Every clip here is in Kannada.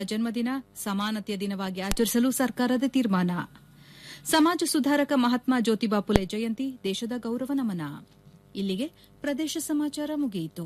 ಜನ್ಮದಿನ ಸಮಾನತೆಯ ದಿನವಾಗಿ ಆಚರಿಸಲು ಸರ್ಕಾರದ ತೀರ್ಮಾನ ಸಮಾಜ ಸುಧಾರಕ ಮಹಾತ್ಮ ಜ್ಯೋತಿಬಾ ಫುಲೆ ಜಯಂತಿ ದೇಶದ ಗೌರವ ನಮನ ಇಲ್ಲಿಗೆ ಪ್ರದೇಶ ಸಮಾಚಾರ ಮುಗಿಯಿತು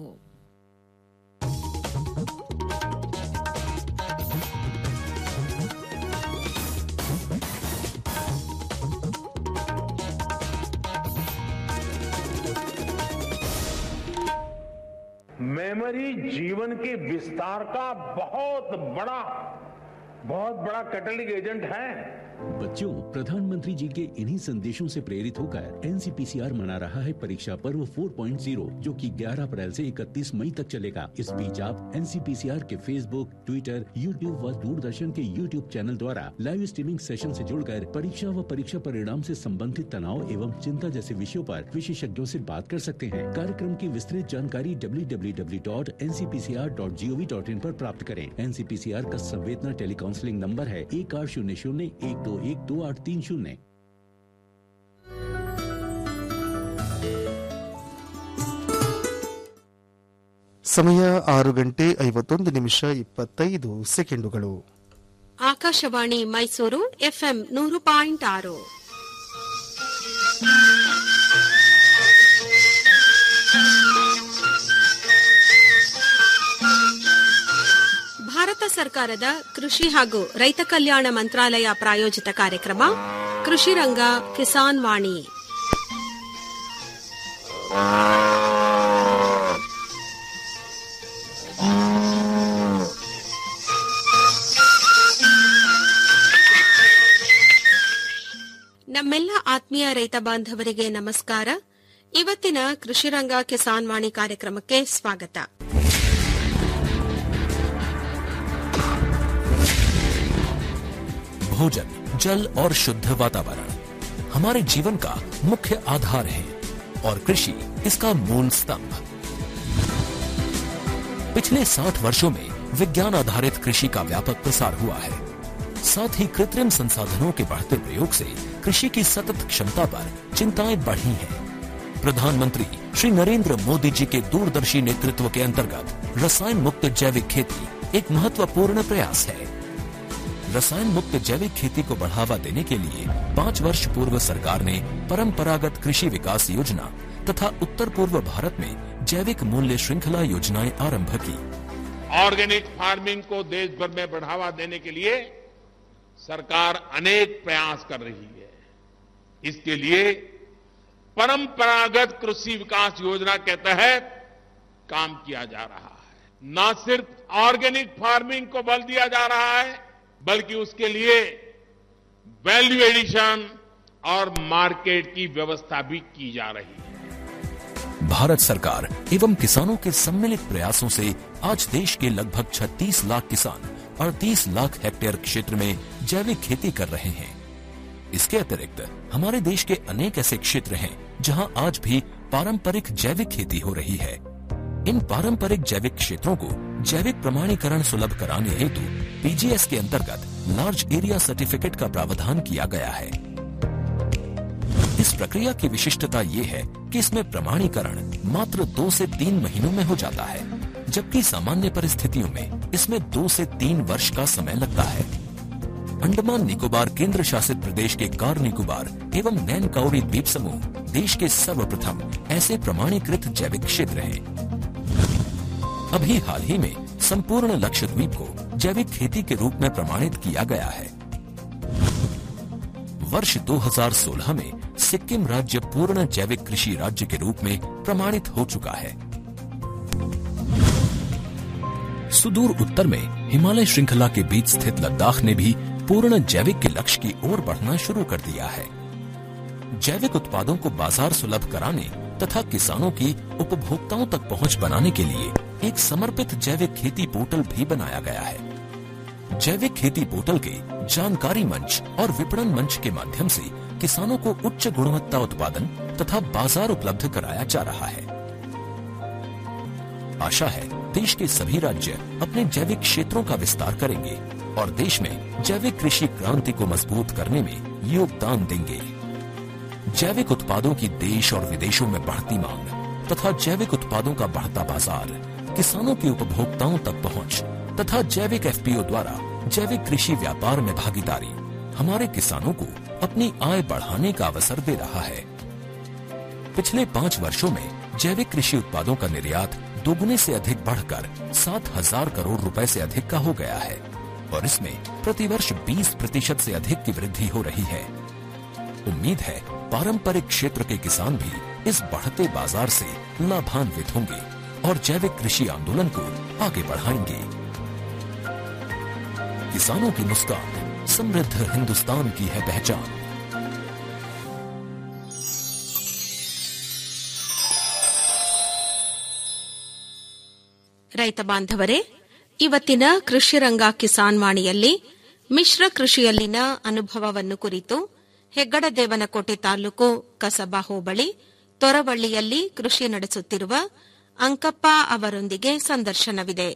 मेमोरी जीवन के विस्तार का बहुत बड़ा बहुत बड़ा कैटलिक एजेंट है बच्चों प्रधानमंत्री जी के इन्हीं संदेशों से प्रेरित होकर एनसीपीसीआर मना रहा है परीक्षा पर्व 4.0 जो कि 11 अप्रैल से 31 मई तक चलेगा इस बीच आप एनसीपीसीआर के फेसबुक ट्विटर यूट्यूब व दूरदर्शन के यूट्यूब चैनल द्वारा लाइव स्ट्रीमिंग सेशन से जुड़कर परीक्षा व परीक्षा परिणाम से संबंधित तनाव एवं चिंता जैसे विषयों पर विशेषज्ञों से बात कर सकते हैं कार्यक्रम की विस्तृत जानकारी www.ncpcr.gov.in पर प्राप्त करें एनसीपीसीआर का संवेदना टेली काउंसलिंग नंबर है एक आठ शून्य शून्य एक दो एक दो आठ तीन शून्य ಸಮಯ ಆರು ಗಂಟೆ ಐವತ್ತೊಂದು ನಿಮಿಷ ಇಪ್ಪತ್ತೈದು ಸೆಕೆಂಡುಗಳು ಆಕಾಶವಾಣಿ ಮೈಸೂರು ಎಫ್ಎಂ ನೂರು ಪಾಯಿಂಟ್ ಆರು ಭಾರತ ಸರ್ಕಾರದ ಕೃಷಿ ಹಾಗೂ ರೈತ ಕಲ್ಯಾಣ ಮಂತ್ರಾಲಯ ಪ್ರಾಯೋಜಿತ ಕಾರ್ಯಕ್ರಮ ಕೃಷಿ ರಂಗ ಕಿಸಾನ್ ವಾಣಿ ನಮ್ಮೆಲ್ಲ ಆತ್ಮೀಯ ರೈತ ಬಾಂಧವರಿಗೆ ನಮಸ್ಕಾರ ಇವತ್ತಿನ ಕೃಷಿರಂಗ ಕಿಸಾನ್ ವಾಣಿ ಕಾರ್ಯಕ್ರಮಕ್ಕೆ ಸ್ವಾಗತ भोजन जल और शुद्ध वातावरण हमारे जीवन का मुख्य आधार है और कृषि इसका मूल स्तंभ पिछले 60 वर्षों में विज्ञान आधारित कृषि का व्यापक प्रसार हुआ है साथ ही कृत्रिम संसाधनों के बढ़ते प्रयोग से कृषि की सतत क्षमता पर चिंताएं बढ़ी हैं। प्रधानमंत्री श्री नरेंद्र मोदी जी के दूरदर्शी नेतृत्व के अंतर्गत रसायन मुक्त जैविक खेती एक महत्वपूर्ण प्रयास है रसायन मुक्त जैविक खेती को बढ़ावा देने के लिए पाँच वर्ष पूर्व सरकार ने परंपरागत कृषि विकास योजना तथा उत्तर पूर्व भारत में जैविक मूल्य श्रृंखला योजनाएं आरंभ की ऑर्गेनिक फार्मिंग को देश भर में बढ़ावा देने के लिए सरकार अनेक प्रयास कर रही है इसके लिए परंपरागत कृषि विकास योजना के तहत काम किया जा रहा है न सिर्फ ऑर्गेनिक फार्मिंग को बल दिया जा रहा है बल्कि उसके लिए वैल्यू एडिशन और मार्केट की व्यवस्था भी की जा रही है भारत सरकार एवं किसानों के सम्मिलित प्रयासों से आज देश के लगभग 36 लाख किसान 38 लाख हेक्टेयर क्षेत्र में जैविक खेती कर रहे हैं इसके अतिरिक्त हमारे देश के अनेक ऐसे क्षेत्र हैं जहां आज भी पारंपरिक जैविक खेती हो रही है इन पारंपरिक जैविक क्षेत्रों को जैविक प्रमाणीकरण सुलभ कराने हेतु पीजीएस के अंतर्गत लार्ज एरिया सर्टिफिकेट का प्रावधान किया गया है इस प्रक्रिया की विशिष्टता ये है कि इसमें प्रमाणीकरण मात्र दो से तीन महीनों में हो जाता है जबकि सामान्य परिस्थितियों में इसमें दो से तीन वर्ष का समय लगता है अंडमान निकोबार केंद्र शासित प्रदेश के कार निकोबार एवं नैन काउरी द्वीप समूह देश के सर्वप्रथम ऐसे प्रमाणीकृत जैविक क्षेत्र हैं अभी हाल ही में संपूर्ण लक्षद्वीप को जैविक खेती के रूप में प्रमाणित किया गया है वर्ष 2016 में सिक्किम राज्य पूर्ण जैविक कृषि राज्य के रूप में प्रमाणित हो चुका है सुदूर उत्तर में हिमालय श्रृंखला के बीच स्थित लद्दाख ने भी पूर्ण जैविक के लक्ष्य की ओर बढ़ना शुरू कर दिया है जैविक उत्पादों को बाजार सुलभ कराने तथा किसानों की उपभोक्ताओं तक पहुंच बनाने के लिए एक समर्पित जैविक खेती पोर्टल भी बनाया गया है जैविक खेती पोर्टल के जानकारी मंच और विपणन मंच के माध्यम से किसानों को उच्च गुणवत्ता उत्पादन तथा बाजार उपलब्ध कराया जा रहा है आशा है देश के सभी राज्य अपने जैविक क्षेत्रों का विस्तार करेंगे और देश में जैविक कृषि क्रांति को मजबूत करने में योगदान देंगे जैविक उत्पादों की देश और विदेशों में बढ़ती मांग तथा जैविक उत्पादों का बढ़ता बाजार किसानों की उपभोक्ताओं तक पहुंच तथा जैविक एफपीओ द्वारा जैविक कृषि व्यापार में भागीदारी हमारे किसानों को अपनी आय बढ़ाने का अवसर दे रहा है पिछले पाँच वर्षों में जैविक कृषि उत्पादों का निर्यात दोगुने से अधिक बढ़कर सात हजार करोड़ रुपए से अधिक का हो गया है और इसमें प्रतिवर्ष 20 प्रतिशत से अधिक की वृद्धि हो रही है उम्मीद है पारंपरिक क्षेत्र के किसान भी इस बढ़ते बाजार से लाभान्वित होंगे और जैविक कृषि आंदोलन को आगे बढ़ाएंगे किसानों की मुस्कान समृद्ध हिंदुस्तान की है पहचान ರೈತ ಬಾಂಧವರೇ ಇವತ್ತಿನ ಕೃಷಿ ರಂಗ ಕಿಸಾನ್ ವಾಣಿಯಲ್ಲಿ ಮಿಶ್ರ ಕೃಷಿಯಲ್ಲಿನ ಅನುಭವವನ್ನು ಕುರಿತು ಹೆಗ್ಗಡದೇವನಕೋಟೆ ತಾಲೂಕು ಕಸಬಾ ಹೋಬಳಿ ತೊರವಳ್ಳಿಯಲ್ಲಿ ಕೃಷಿ ನಡೆಸುತ್ತಿರುವ ಅಂಕಪ್ಪ ಅವರೊಂದಿಗೆ ಸಂದರ್ಶನವಿದೆ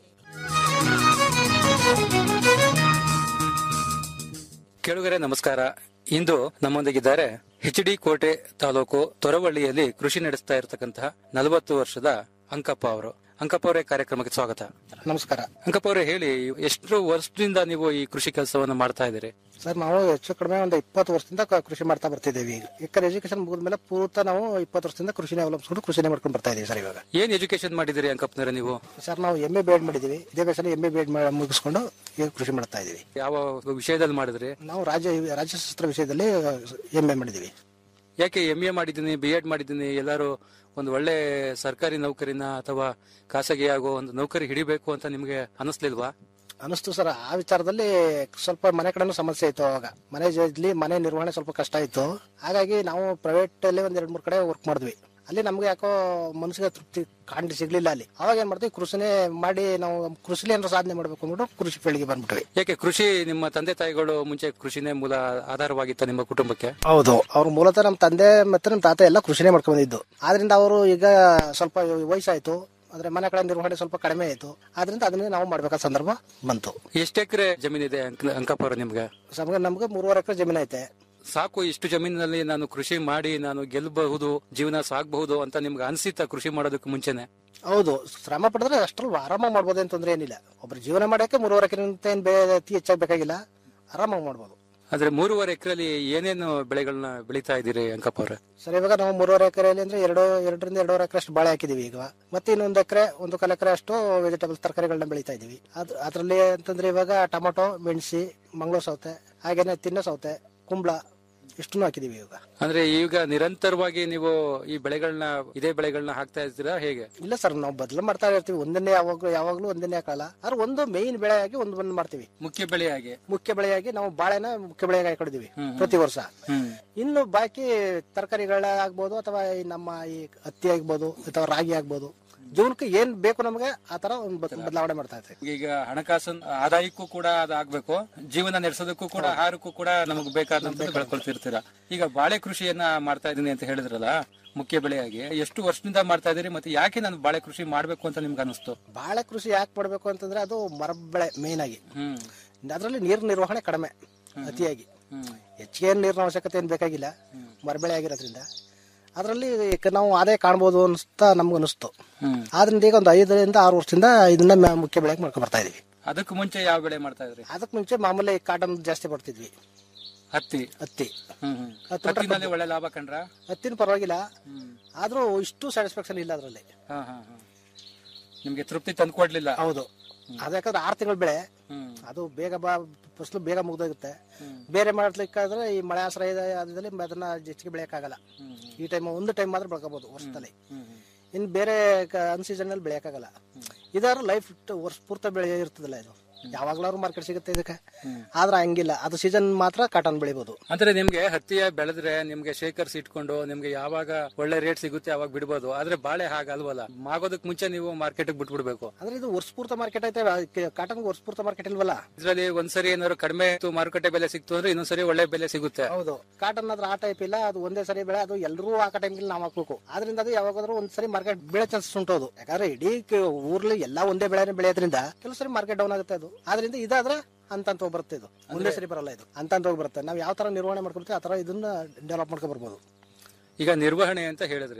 ಕೇಳುಗರೆ ನಮಸ್ಕಾರ ಇಂದು ನಮ್ಮೊಂದಿಗಿದ್ದಾರೆ ಎಚ್ ಡಿ ಕೋಟೆ ತಾಲೂಕು ತೊರವಳ್ಳಿಯಲ್ಲಿ ಕೃಷಿ ನಡೆಸ್ತಾ ಇರತಕ್ಕಂತಹ ನಲವತ್ತು ವರ್ಷದ ಅಂಕಪ್ಪ ಅವರು ಅಂಕಪ್ಪ ಅವರೇ ಕಾರ್ಯಕ್ರಮಕ್ಕೆ ಸ್ವಾಗತ ನಮಸ್ಕಾರ ಅಂಕಪ್ಪ ಅವರೇ ಹೇಳಿ ಎಷ್ಟು ವರ್ಷದಿಂದ ನೀವು ಈ ಕೃಷಿ ಕೆಲಸವನ್ನ ಮಾಡ್ತಾ ಇದ್ದೀರಿ ಸರ್ ನಾವು ಹೆಚ್ಚು ಕಡಿಮೆ ಒಂದು ಇಪ್ಪತ್ತು ವರ್ಷದಿಂದ ಕ- ಕೃಷಿ ಮಾಡ್ತಾ ಬರ್ತಿದ್ದೀವಿ ಈಗ ಯಾಕಂದ್ರೆ ಎಜುಕೇಶನ್ ಮುಗಿದ್ಮೇಲೆ ಪೂರ್ತ ನಾವು ಇಪ್ಪತ್ತು ವರ್ಷದಿಂದ ಕೃಷಿನೇ ಅವಲಂಬಿಸ್ಕೊಂಡು ಕೃಷಿನೇ ಮಾಡ್ಕೊಂಡು ಬರ್ತಾ ಇದೀವಿ ಸರ್ ಇವಾಗ ಏನ್ ಎಜುಕೇಶನ್ ಮಾಡಿದಿರಿ ಅಂಕಪ್ಪನವರೇ ನೀವು ಸರ್ ನಾವು ಎಂ ಎ ಬಿ ಎಡ್ ಮಾಡಿದೀವಿ ವಿದ್ಯಾಭ್ಯಾಸ ಎಂ ಎ ಬಿ ಎಡ್ ಮುಗಿಸ್ಕೊಂಡು ಈಗ ಕೃಷಿ ಮಾಡ್ತಾ ಇದೀವಿ ಯಾವ ವಿಷಯದಲ್ಲಿ ಮಾಡಿದ್ರಿ ನಾವು ರಾಜ್ಯ ರಾಜ್ಯಶಾಸ್ತ್ರ ವಿಷಯದಲ್ಲಿ ಎಂ ಎ ಮಾಡಿದೀವಿ ಯಾಕೆ ಎಂ ಎ ಮಾಡಿದ್ದೀನಿ ಬಿ ಎಡ್ ಮಾಡಿದ್ದೀನಿ ಎಲ್ಲರೂ ಒಂದು ಒಳ್ಳೆ ಸರ್ಕಾರಿ ನೌಕರಿನ ಅಥವಾ ಖಾಸಗಿ ಆಗೋ ಒಂದು ನೌಕರಿ ಹಿಡಿಬೇಕು ಅಂತ ನಿಮ್ಗೆ ಅನಿಸ್ಲಿಲ್ವಾ ಅನಿಸ್ತು ಸರ್ ಆ ವಿಚಾರದಲ್ಲಿ ಸ್ವಲ್ಪ ಮನೆ ಕಡೆನೂ ಸಮಸ್ಯೆ ಇತ್ತು ಅವಾಗ ಮನೆ ಜೊತೆಲಿ ಮನೆ ನಿರ್ವಹಣೆ ಸ್ವಲ್ಪ ಕಷ್ಟ ಇತ್ತು ಹಾಗಾಗಿ ನಾವು ಪ್ರೈವೇಟ್ ಅಲ್ಲಿ ಒಂದ್ ಎರಡ್ ಮೂರ್ ಕಡೆ ವರ್ಕ್ ಮಾಡಿದ್ವಿ ಅಲ್ಲಿ ನಮ್ಗೆ ಯಾಕೋ ಮನಸ್ಸಿಗೆ ತೃಪ್ತಿ ಕಾಂಡಿ ಸಿಗ್ಲಿಲ್ಲ ಅಲ್ಲಿ ಅವಾಗ ಏನ್ ಮಾಡ್ತೀವಿ ಕೃಷಿನೇ ಮಾಡಿ ನಾವು ಕೃಷಿಲಿ ಏನಾದ್ರು ಸಾಧನೆ ಮಾಡ್ಬೇಕು ಅಂದ್ಬಿಟ್ಟು ಕೃಷಿ ಫೀಲ್ಡ್ಗೆ ಬಂದ್ಬಿಟ್ವಿ ಯಾಕೆ ಕೃಷಿ ನಿಮ್ಮ ತಂದೆ ತಾಯಿಗಳು ಮುಂಚೆ ಕೃಷಿನೇ ಮೂಲ ಆಧಾರವಾಗಿತ್ತ ನಿಮ್ಮ ಕುಟುಂಬಕ್ಕೆ ಹೌದು ಅವ್ರು ಮೂಲತಃ ನಮ್ಮ ತಂದೆ ಮತ್ತೆ ನಮ್ಮ ತಾತ ಎಲ್ಲ ಕೃಷಿನೇ ಮಾಡ್ಕೊಂಡ್ ಬಂದಿದ್ದು ಆದ್ರಿಂದ ಅವರು ಈಗ ಸ್ವಲ್ಪ ವಯಸ್ಸಾಯ್ತು ಅಂದ್ರೆ ಮನೆ ಕಡೆ ನಿರ್ವಹಣೆ ಸ್ವಲ್ಪ ಕಡಿಮೆ ಆಯ್ತು ಆದ್ರಿಂದ ಅದನ್ನೇ ನಾವು ಮಾಡ್ಬೇಕಾದ ಸಂದರ್ಭ ಬಂತು ಎಷ್ಟು ಎಕರೆ ಜಮೀನಿದೆ ಅಂಕ- ಅಂಕಪ್ಪ ಅವ್ರೆ ನಿಮ್ಗೆ ನಮ್ಗೆ ನಮ್ಗೆ ಮೂರುವರೆ ಎಕರೆ ಜಮೀನ್ ಐತೆ ಸಾಕು ಇಷ್ಟು ಜಮೀನಿನಲ್ಲಿ ನಾನು ಕೃಷಿ ಮಾಡಿ ನಾನು ಗೆಲ್ಲಬಹುದು ಜೀವನ ಸಾಗಬಹುದು ಅಂತ ನಿಮ್ಗೆ ಅನ್ಸಿತ್ತ ಕೃಷಿ ಮಾಡೋದಕ್ಕೆ ಮುಂಚೆನೆ ಹೌದು ಶ್ರಮ ಪಡಿದ್ರೆ ಅಷ್ಟ್ರಲ್ಲಿ ಆರಾಮ ಮಾಡ್ಬೋದು ಅಂತ ತೊಂದ್ರೆ ಏನಿಲ್ಲ ಒಬ್ರು ಜೀವನ ಮಾಡಕ್ಕೆ ಮೂರುವರೆ ಎಕರೆಗಿಂತ ಏನ್ ಬೇ ಅತಿ ಹೆಚ್ಚಾಗಿ ಬೇಕಾಗಿಲ್ಲ ಆರಾಮಾಗಿ ಮಾಡ್ಬೋದು ಆದ್ರೆ ಮೂರುವರೆ ಎಕರೆಲಿ ಏನೇನು ಬೆಳೆಗಳನ್ನ ಬೆಳೀತಾ ಇದ್ದೀರಿ ಅಂಕಪ್ಪ ಅವ್ರೆ ಸರ್ ಇವಾಗ ನಾವು ಮೂರುವರೆ ಎಕರೆಯಲ್ಲಿ ಅಂದ್ರೆ ಎರಡು ಎರಡರಿಂದ ಎರಡೂವರೆ ಎಕರೆ ಅಷ್ಟು ಬಾಳೆ ಹಾಕಿದೀವಿ ಈಗ ಮತ್ತೆ ಇನ್ನೊಂದು ಎಕರೆ ಒಂದು ಕಾಲ ಎಕರೆ ಅಷ್ಟು ವೆಜಿಟೇಬಲ್ಸ್ ತರಕಾರಿಗಳನ್ನ ಬೆಳೀತಾ ಇದೀವಿ ಅದ್ ಅದರಲ್ಲಿ ಅಂತಂದ್ರೆ ಇವಾಗ ಟೊಮೊಟೊ ಮೆಣಸಿ ಮಂಗಳೂರು ಸೌತೆ ಹಾಗೇನೆ ತಿನ್ನೋ ಸೌತೆ ಕುಂಬಳ ಇಷ್ಟನ್ನು ಹಾಕಿದೀವಿ ಇವಾಗ ಅಂದ್ರೆ ಈಗ ನಿರಂತರವಾಗಿ ನೀವು ಈ ಬೆಳೆಗಳನ್ನ ಇದೇ ಬೆಳೆಗಳನ್ನ ಹಾಕ್ತಾ ಇರ್ತೀರಾ ಹೇಗೆ ಇಲ್ಲ ಸರ್ ನಾವು ಬದಲು ಮಾಡ್ತಾ ಇರ್ತೀವಿ ಒಂದನ್ನೇ ಯಾವಾಗ ಯಾವಾಗ್ಲೂ ಒಂದನ್ನೇ ಹಾಕಲ್ಲ ಆದ್ರೆ ಒಂದು ಮೇನ್ ಬೆಳೆಯಾಗಿ ಒಂದು ಬಂದ್ ಮಾಡ್ತೀವಿ ಮುಖ್ಯ ಬೆಳೆಯಾಗಿ ಮುಖ್ಯ ಬೆಳೆಯಾಗಿ ನಾವು ಬಾಳೆನ ಮುಖ್ಯ ಬೆಳೆಯಾಗಿ ಹಾಕೊಂಡಿದೀವಿ ಪ್ರತಿ ವರ್ಷ ಹ್ಮ್ ಇನ್ನು ಬಾಕಿ ತರಕಾರಿಗಳ ಆಗ್ಬೋದು ಅಥವಾ ಈ ನಮ್ಮ ಈ ಹತ್ತಿ ಆಗ್ಬೋದು ಅಥವಾ ರಾಗಿ ಆಗ್ಬೋದು ಜೀವನಕ್ಕೆ ಏನ್ ಬೇಕು ನಮಗೆ ಆ ತರ ಒಂದು ಬದ್- ಬದಲಾವಣೆ ಮಾಡ್ತಾ ಇರ್ತೀವಿ ಈಗ ಹಣಕಾಸು ಆದಾಯಕ್ಕೂ ಕೂಡ ಅದಾಗಬೇಕು ಜೀವನ ನಡೆಸೋದಕ್ಕೂ ಕೂಡ ಆಹಾರಕ್ಕೂ ಕೂಡ ನಮಗೆ ಬೇಕಾದಂತ ಬೆಳ್ಕೊಳ್ತಿರ್ತೀರಾ ಈಗ ಬಾಳೆ ಕೃಷಿಯನ್ನ ಮಾಡ್ತಾ ಇದೀನಿ ಅಂತ ಹೇಳಿದ್ರಲ್ಲ ಮುಖ್ಯ ಬೆಳೆಯಾಗಿ ಎಷ್ಟು ವರ್ಷದಿಂದ ಮಾಡ್ತಾ ಇದೀರಿ ಮತ್ತೆ ಯಾಕೆ ನಾನು ಬಾಳೆ ಕೃಷಿ ಮಾಡ್ಬೇಕು ಅಂತ ನಿಮ್ಗೆ ಅನಿಸ್ತು ಬಾಳೆ ಕೃಷಿ ಯಾಕೆ ಮಾಡ್ಬೇಕು ಅಂತಂದ್ರೆ ಅದು ಮರ ಬೆಳೆ ಮೇನ್ ಆಗಿ ಹ್ಮ್ ಅದರಲ್ಲಿ ನೀರ್ ನಿರ್ವಹಣೆ ಕಡಿಮೆ ಅತಿಯಾಗಿ ಹ್ಮ್ ಹೆಚ್ಚಿಗೆ ಏನ್ ನೀರಿನ ಅವಶ್ಯಕತೆ ಏನ್ ಬೇಕಾಗಿಲ್ಲ ಮರಬೆಳೆ ಆಗಿರೋದ್ರಿಂದ ಅದರಲ್ಲಿ ನಾವು ಆದಾಯ ಕಾಣ್ಬೋದು ಅನಿಸ್ತಾ ನಮ್ಗೆ ಅನಿಸ್ತು ಹ್ಮ್ ಆದ್ರಿಂದ ಈಗ ಒಂದು ಐದರಿಂದ ಆರು ವರ್ಷದಿಂದ ಇದನ್ನ ಮ- ಮುಖ್ಯ ಬೆಳೆಗೆ ಮಾಡ್ಕೊಂಡ್ ಬರ್ತಾ ಇದೀವಿ ಅದಕ್ಕೂ ಮುಂಚೆ ಯಾವ ಬೆಳೆ ಮಾಡ್ತಾ ಇದ್ರಿ ಅದಕ್ಕೆ ಮುಂಚೆ ಮಾಮೂಲಿ ಕಾಟನ್ ಜಾಸ್ತಿ ಬರ್ತಿದ್ವಿ ಹತ್ತಿ ಹತ್ತಿ ಹ್ಮ್ ಹ್ಮ್ ಹತ್ತು ಬಿಟ್ರೆ ಹತ್ತಿನಲ್ಲಿ ಒಳ್ಳೆ ಲಾಭ ಕಂಡ್ರ ಹತ್ತಿನ ಪರವಾಗಿಲ್ಲ ಹ್ಮ್ ಆದ್ರೂ ಇಷ್ಟು ಸ್ಯಾಟಿಸ್ಫ್ಯಾಕ್ಷನ್ ಇಲ್ಲ ಅದರಲ್ಲಿ ಹಾ ಹಾ ಹಾ ನಿಮ್ಗೆ ತೃಪ್ತಿ ತಂದ್ಕೊಡ್ಲಿಲ್ಲ ಹೌದು ಅದಕ್ಕೆ ಆರು ತಿಂಗಳ ಬೆಳೆ ಹ್ಮ್ ಅದು ಬೇಗ ಬಾ ಫಸಲು ಬೇಗ ಮುಗ್ದೋಗುತ್ತೆ ಬೇರೆ ಮಾಡ್ಲಿಕ್ಕಾದ್ರೆ ಈ ಮಳೆ ಆಶ್ರಯ ಆದಲ್ಲಿ ಅದನ್ನ ಹೆಚ್ಚಿಗೆ ಬೆಳೆಯಕ್ಕಾಗಲ್ಲ ಈ ಟೈಮ್ ಒಂದು ಟೈಮ್ ಮಾತ್ರ ಬೆಳ್ಕೋಬಹುದು ವರ್ಷದಲ್ಲಿ ಇನ್ನು ಬೇರೆ ಅನ್ಸೀಸನ್ ಅಲ್ಲಿ ಬೆಳೆಯಕ್ಕಾಗಲ್ಲ ಇದಾದ್ರೆ ಲೈಫ್ ವರ್ಷ ಪೂರ್ತ ಬೆಳೆ ಇರ್ತದಲ್ಲ ಇದು ಯಾವಾಗ್ಲಾದ್ರು ಮಾರ್ಕೆಟ್ ಸಿಗುತ್ತೆ ಇದಕ್ಕೆ ಆದ್ರೆ ಹಂಗಿಲ್ಲ ಅದು ಸೀಸನ್ ಮಾತ್ರ ಕಾಟನ್ ಬೆಳಿಬಹುದು ಅಂದ್ರೆ ನಿಮ್ಗೆ ಹತ್ತಿಯ ಬೆಳೆದ್ರೆ ನಿಮ್ಗೆ ಶೇಖರ್ಸ್ ಇಟ್ಕೊಂಡು ನಿಮ್ಗೆ ಯಾವಾಗ ಒಳ್ಳೆ ರೇಟ್ ಸಿಗುತ್ತೆ ಅವಾಗ ಬಿಡ್ಬೋದು ಆದ್ರೆ ಬಾಳೆ ಹಾಗಲ್ವಲ್ಲ ಮಾಗೋದಕ್ ಮುಂಚೆ ನೀವು ಮಾರ್ಕೆಟ್ ಬಿಟ್ಬಿಡ್ಬೇಕು ಅಂದ್ರೆ ಇದು ವರ್ಷ ಪೂರ್ತ ಮಾರ್ಕೆಟ್ ಐತೆ ಕಾಟನ್ ವರ್ಷ ಪೂರ್ತ ಮಾರ್ಕೆಟ್ ಇಲ್ವಲ್ಲ ಇದ್ರಲ್ಲಿ ಒಂದ್ಸರಿ ಏನಾದ್ರು ಕಡಿಮೆ ಇತ್ತು ಮಾರುಕಟ್ಟೆ ಬೆಲೆ ಸಿಕ್ತು ಅಂದ್ರೆ ಇನ್ನೊಂದ್ಸರಿ ಒಳ್ಳೆ ಬೆಲೆ ಸಿಗುತ್ತೆ ಹೌದು ಕಾಟನ್ ಆದ್ರೆ ಆ ಟೈಪ್ ಇಲ್ಲ ಅದು ಒಂದೇ ಸರಿ ಬೆಳೆ ಅದು ಎಲ್ಲರೂ ಆ ಟೈಮ್ಗೆ ನಾವು ಹಾಕ್ಬೇಕು ಆದ್ರಿಂದ ಅದು ಯಾವಾಗಾದ್ರೂ ಒಂದ್ ಸರಿ ಮಾರ್ಕೆಟ್ ಬೆಳೆ ಚಾನ್ಸಸ್ ಉಂಟು ಅದು ಯಾಕಂದ್ರೆ ಇಡೀ ಕ- ಊರ್ಲಿ ಎಲ್ಲಾ ಒಂದೇ ಬೆಳೆನೇ ಬೆಳೆಯೋದ್ರಿಂದ ಕೆಲವು ಸರಿ ಮಾರ್ಕೆಟ್ ಡೌನ್ ಆಗುತ್ತೆ ಅದು ಆದ್ರಿಂದ ಇದಾದ್ರೆ ಅಂತ ಹೋಗಿ ಬರುತ್ತೆ ಇದು ಒಂದೇ ಸರಿ ಬರಲ್ಲ ಇದು ಅಂತ ಹೋಗಿ ಬರುತ್ತೆ ನಾವು ಯಾವ ತರ ನಿರ್ವಹಣೆ ಮಾಡ್ಕೊಳ್ತೀವಿ ಆ ತರ ಇದನ್ನ ಡೆವಲಪ್ ಮಾಡ್ಕೊ ಬರ್ಬೋದು ಈಗ ನಿರ್ವಹಣೆ ಅಂತ ಹೇಳಿದ್ರೆ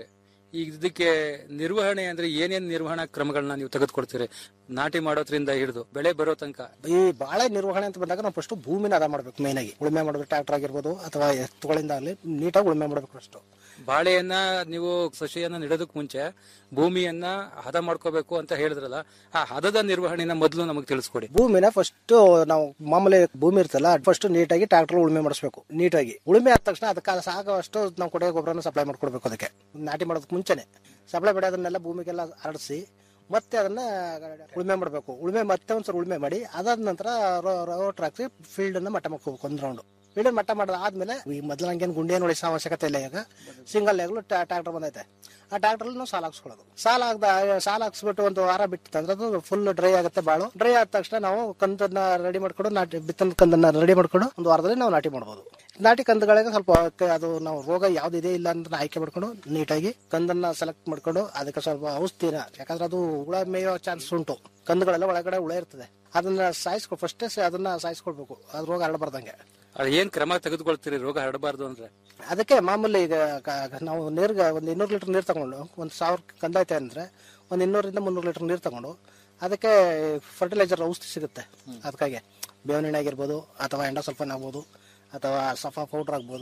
ಈಗ ಇದಕ್ಕೆ ನಿರ್ವಹಣೆ ಅಂದ್ರೆ ಏನೇನ್ ನಿರ್ವಹಣಾ ಕ್ರಮಗಳನ್ನ ನೀವು ತೆಗೆದುಕೊಡ್ತೀರಿ ನಾಟಿ ಮಾಡೋದ್ರಿಂದ ಹಿಡಿದು ಬೆಳೆ ಬರೋ ತನಕ ಈ ಬಾಳೆ ನಿರ್ವಹಣೆ ಅಂತ ಬಂದಾಗ ನಾವು ಫಸ್ಟ್ ಭೂಮಿನ ಅದ ಮಾಡ್ಬೇಕು ಮೇನ್ ಆಗಿ ಉಳುಮೆ ಮಾಡಬೇಕು ಟ್ರಾಕ್ಟರ್ ಆಗಿರ್ಬೋದು ಅಥವಾ ಎತ್ತುಗಳಿಂದ ಆಗಲಿ ನೀಟಾಗಿ ಉಳುಮೆ ಮಾಡಬೇಕು ಫಸ್ಟ್ ಬಾಳೆಯನ್ನ ನೀವು ಸಸಿಯನ್ನ ನೆಡೋದಕ್ ಮುಂಚೆ ಭೂಮಿಯನ್ನ ಹದ ಮಾಡ್ಕೋಬೇಕು ಅಂತ ಹೇಳಿದ್ರಲ್ಲ ಆ ಹದದ ನಿರ್ವಹಣೆನ ಮೊದಲು ನಮಗೆ ತಿಳಿಸ್ಕೊಡಿ ಭೂಮಿನ ಫಸ್ಟ್ ನಾವು ಮಾಮೂಲಿ ಭೂಮಿ ಇರ್ತಲ್ಲ ಫಸ್ಟ್ ನೀಟಾಗಿ ಟ್ರಾಕ್ಟರ್ ಉಳುಮೆ ಮಾಡಿಸ್ಬೇಕು ನೀಟಾಗಿ ಉಳುಮೆ ಆದ ತಕ್ಷಣ ಅದಕ್ಕೆ ಸಾಕಷ್ಟು ನಾವು ಕೊಡುಗೆ ಗೊಬ್ಬರನ ಸಪ್ಲೈ ಮಾಡ್ಕೊಡ್ಬೇಕು ಅದಕ್ಕೆ ನಾಟಿ ಮಾಡೋದಕ್ಕೆ ಮುಂಚೆನೆ ಸಪ್ಲೈ ಮಾಡಿ ಅದನ್ನೆಲ್ಲ ಭೂಮಿಗೆಲ್ಲ ಹರಡಿಸಿ ಮತ್ತೆ ಅದನ್ನ ಉಳುಮೆ ಮಾಡಬೇಕು ಉಳುಮೆ ಮತ್ತೆ ಒಂದ್ಸಲ ಉಳುಮೆ ಮಾಡಿ ಅದಾದ ನಂತರ ರೋಟ್ ಹಾಕಿ ಫೀಲ್ಡ್ ಅನ್ನ ಮಟ್ಟ ಮಾಡ್ಕೋಬೇಕು ಒಂದ್ ರೌಂಡ್ ಫೀಲ್ಡ್ ಮಟ್ಟ ಮಾಡಿದ ಆದ್ಮೇಲೆ ಈ ಮೊದಲು ಹಂಗೇನು ಗುಂಡಿ ಏನು ಹೊಡಿಸೋ ಅವಶ್ಯಕತೆ ಇಲ್ಲ ಈಗ ಸಿಂಗಲ್ ಲೆಗ್ಲು ಟ್ರಾಕ್ಟರ್ ಬಂದೈತೆ ಆ ಟ್ರಾಕ್ಟರ್ ನಾವು ಸಾಲ ಹಾಕ್ಸ್ಕೊಳ್ಳೋದು ಸಾಲ ಹಾಕ್ದ ಸಾಲ ಹಾಕ್ಸ್ಬಿಟ್ಟು ಒಂದು ವಾರ ಬಿಟ್ಟು ಅಂದ್ರೆ ಅದು ಫುಲ್ ಡ್ರೈ ಆಗುತ್ತೆ ಬಾಳು ಡ್ರೈ ಆದ ತಕ್ಷಣ ನಾವು ಕಂದನ್ನ ರೆಡಿ ಮಾಡ್ಕೊಂಡು ನಾಟಿ ಬಿತ್ತನ ಕಂದನ್ನ ರೆಡಿ ಮಾಡ್ಕೊಂಡು ಒಂದು ವಾರದಲ್ಲಿ ನಾವು ನಾಟಿ ಮಾಡ್ಬೋದು ನಾಟಿ ಕಂದುಗಳಿಗೆ ಸ್ವಲ್ಪ ಕ- ಅದು ನಾವು ರೋಗ ಯಾವ್ದಿದೆ ಇಲ್ಲ ಅಂತ ಆಯ್ಕೆ ಮಾಡ್ಕೊಂಡು ನೀಟಾಗಿ ಕಂದನ್ನ ಸೆಲೆಕ್ಟ್ ಮಾಡ್ಕೊಂಡು ಅದಕ್ಕೆ ಸ್ವಲ್ಪ ಔಷಧಿನ ಯಾಕಂದ್ರೆ ಅದು ಹುಳ ಮೇಯೋ ಚಾನ್ಸ್ ಉಂಟು ಕಂದುಗಳೆಲ್ಲ ಒಳಗಡೆ ಹುಳ ಇರ್ತದೆ ಅದನ್ನ ಸಾಯಿಸ್ಕೊ ಫಸ್ಟೇ ಅದನ್ನ ಸಾಯಿಸ್ಕೊಳ್ಬೇಕು ಅದು ರೋಗ ಹರಡಬಾರ್ದಂಗೆ ಅದು ಏನ್ ಕ್ರಮ ತೆಗೆದುಕೊಳ್ತೀರಿ ರೋಗ ಹರಡಬಾರ್ದು ಅಂದ್ರೆ ಅದಕ್ಕೆ ಮಾಮೂಲಿ ಈಗ ಕ- ನಾವು ನೀರ್ಗೆ ಒಂದು ಇನ್ನೂರು ಲೀಟರ್ ನೀರು ತಗೊಂಡು ಒಂದು ಸಾವಿರ ಕಂದೈತೆ ಅಂದ್ರೆ ಒಂದು ಇನ್ನೂರಿಂದ ಮುನ್ನೂರು ಲೀಟರ್ ನೀರು ತಗೊಂಡು ಅದಕ್ಕೆ ಫರ್ಟಿಲೈಸರ್ ಔಷಧಿ ಸಿಗುತ್ತೆ ಅದಕ್ಕಾಗಿ ಬೇವಿನ ಎಣ್ಣೆ ಆಗಿರ್ಬೋದು ಅಥವಾ ಎಂಡೋಸಲ್ಫನ್ ಆಗ್ಬೋದು ಅಥವಾ ಸಫಾ ಪೌಡ್ರ್ ಆಗ್ಬೋದು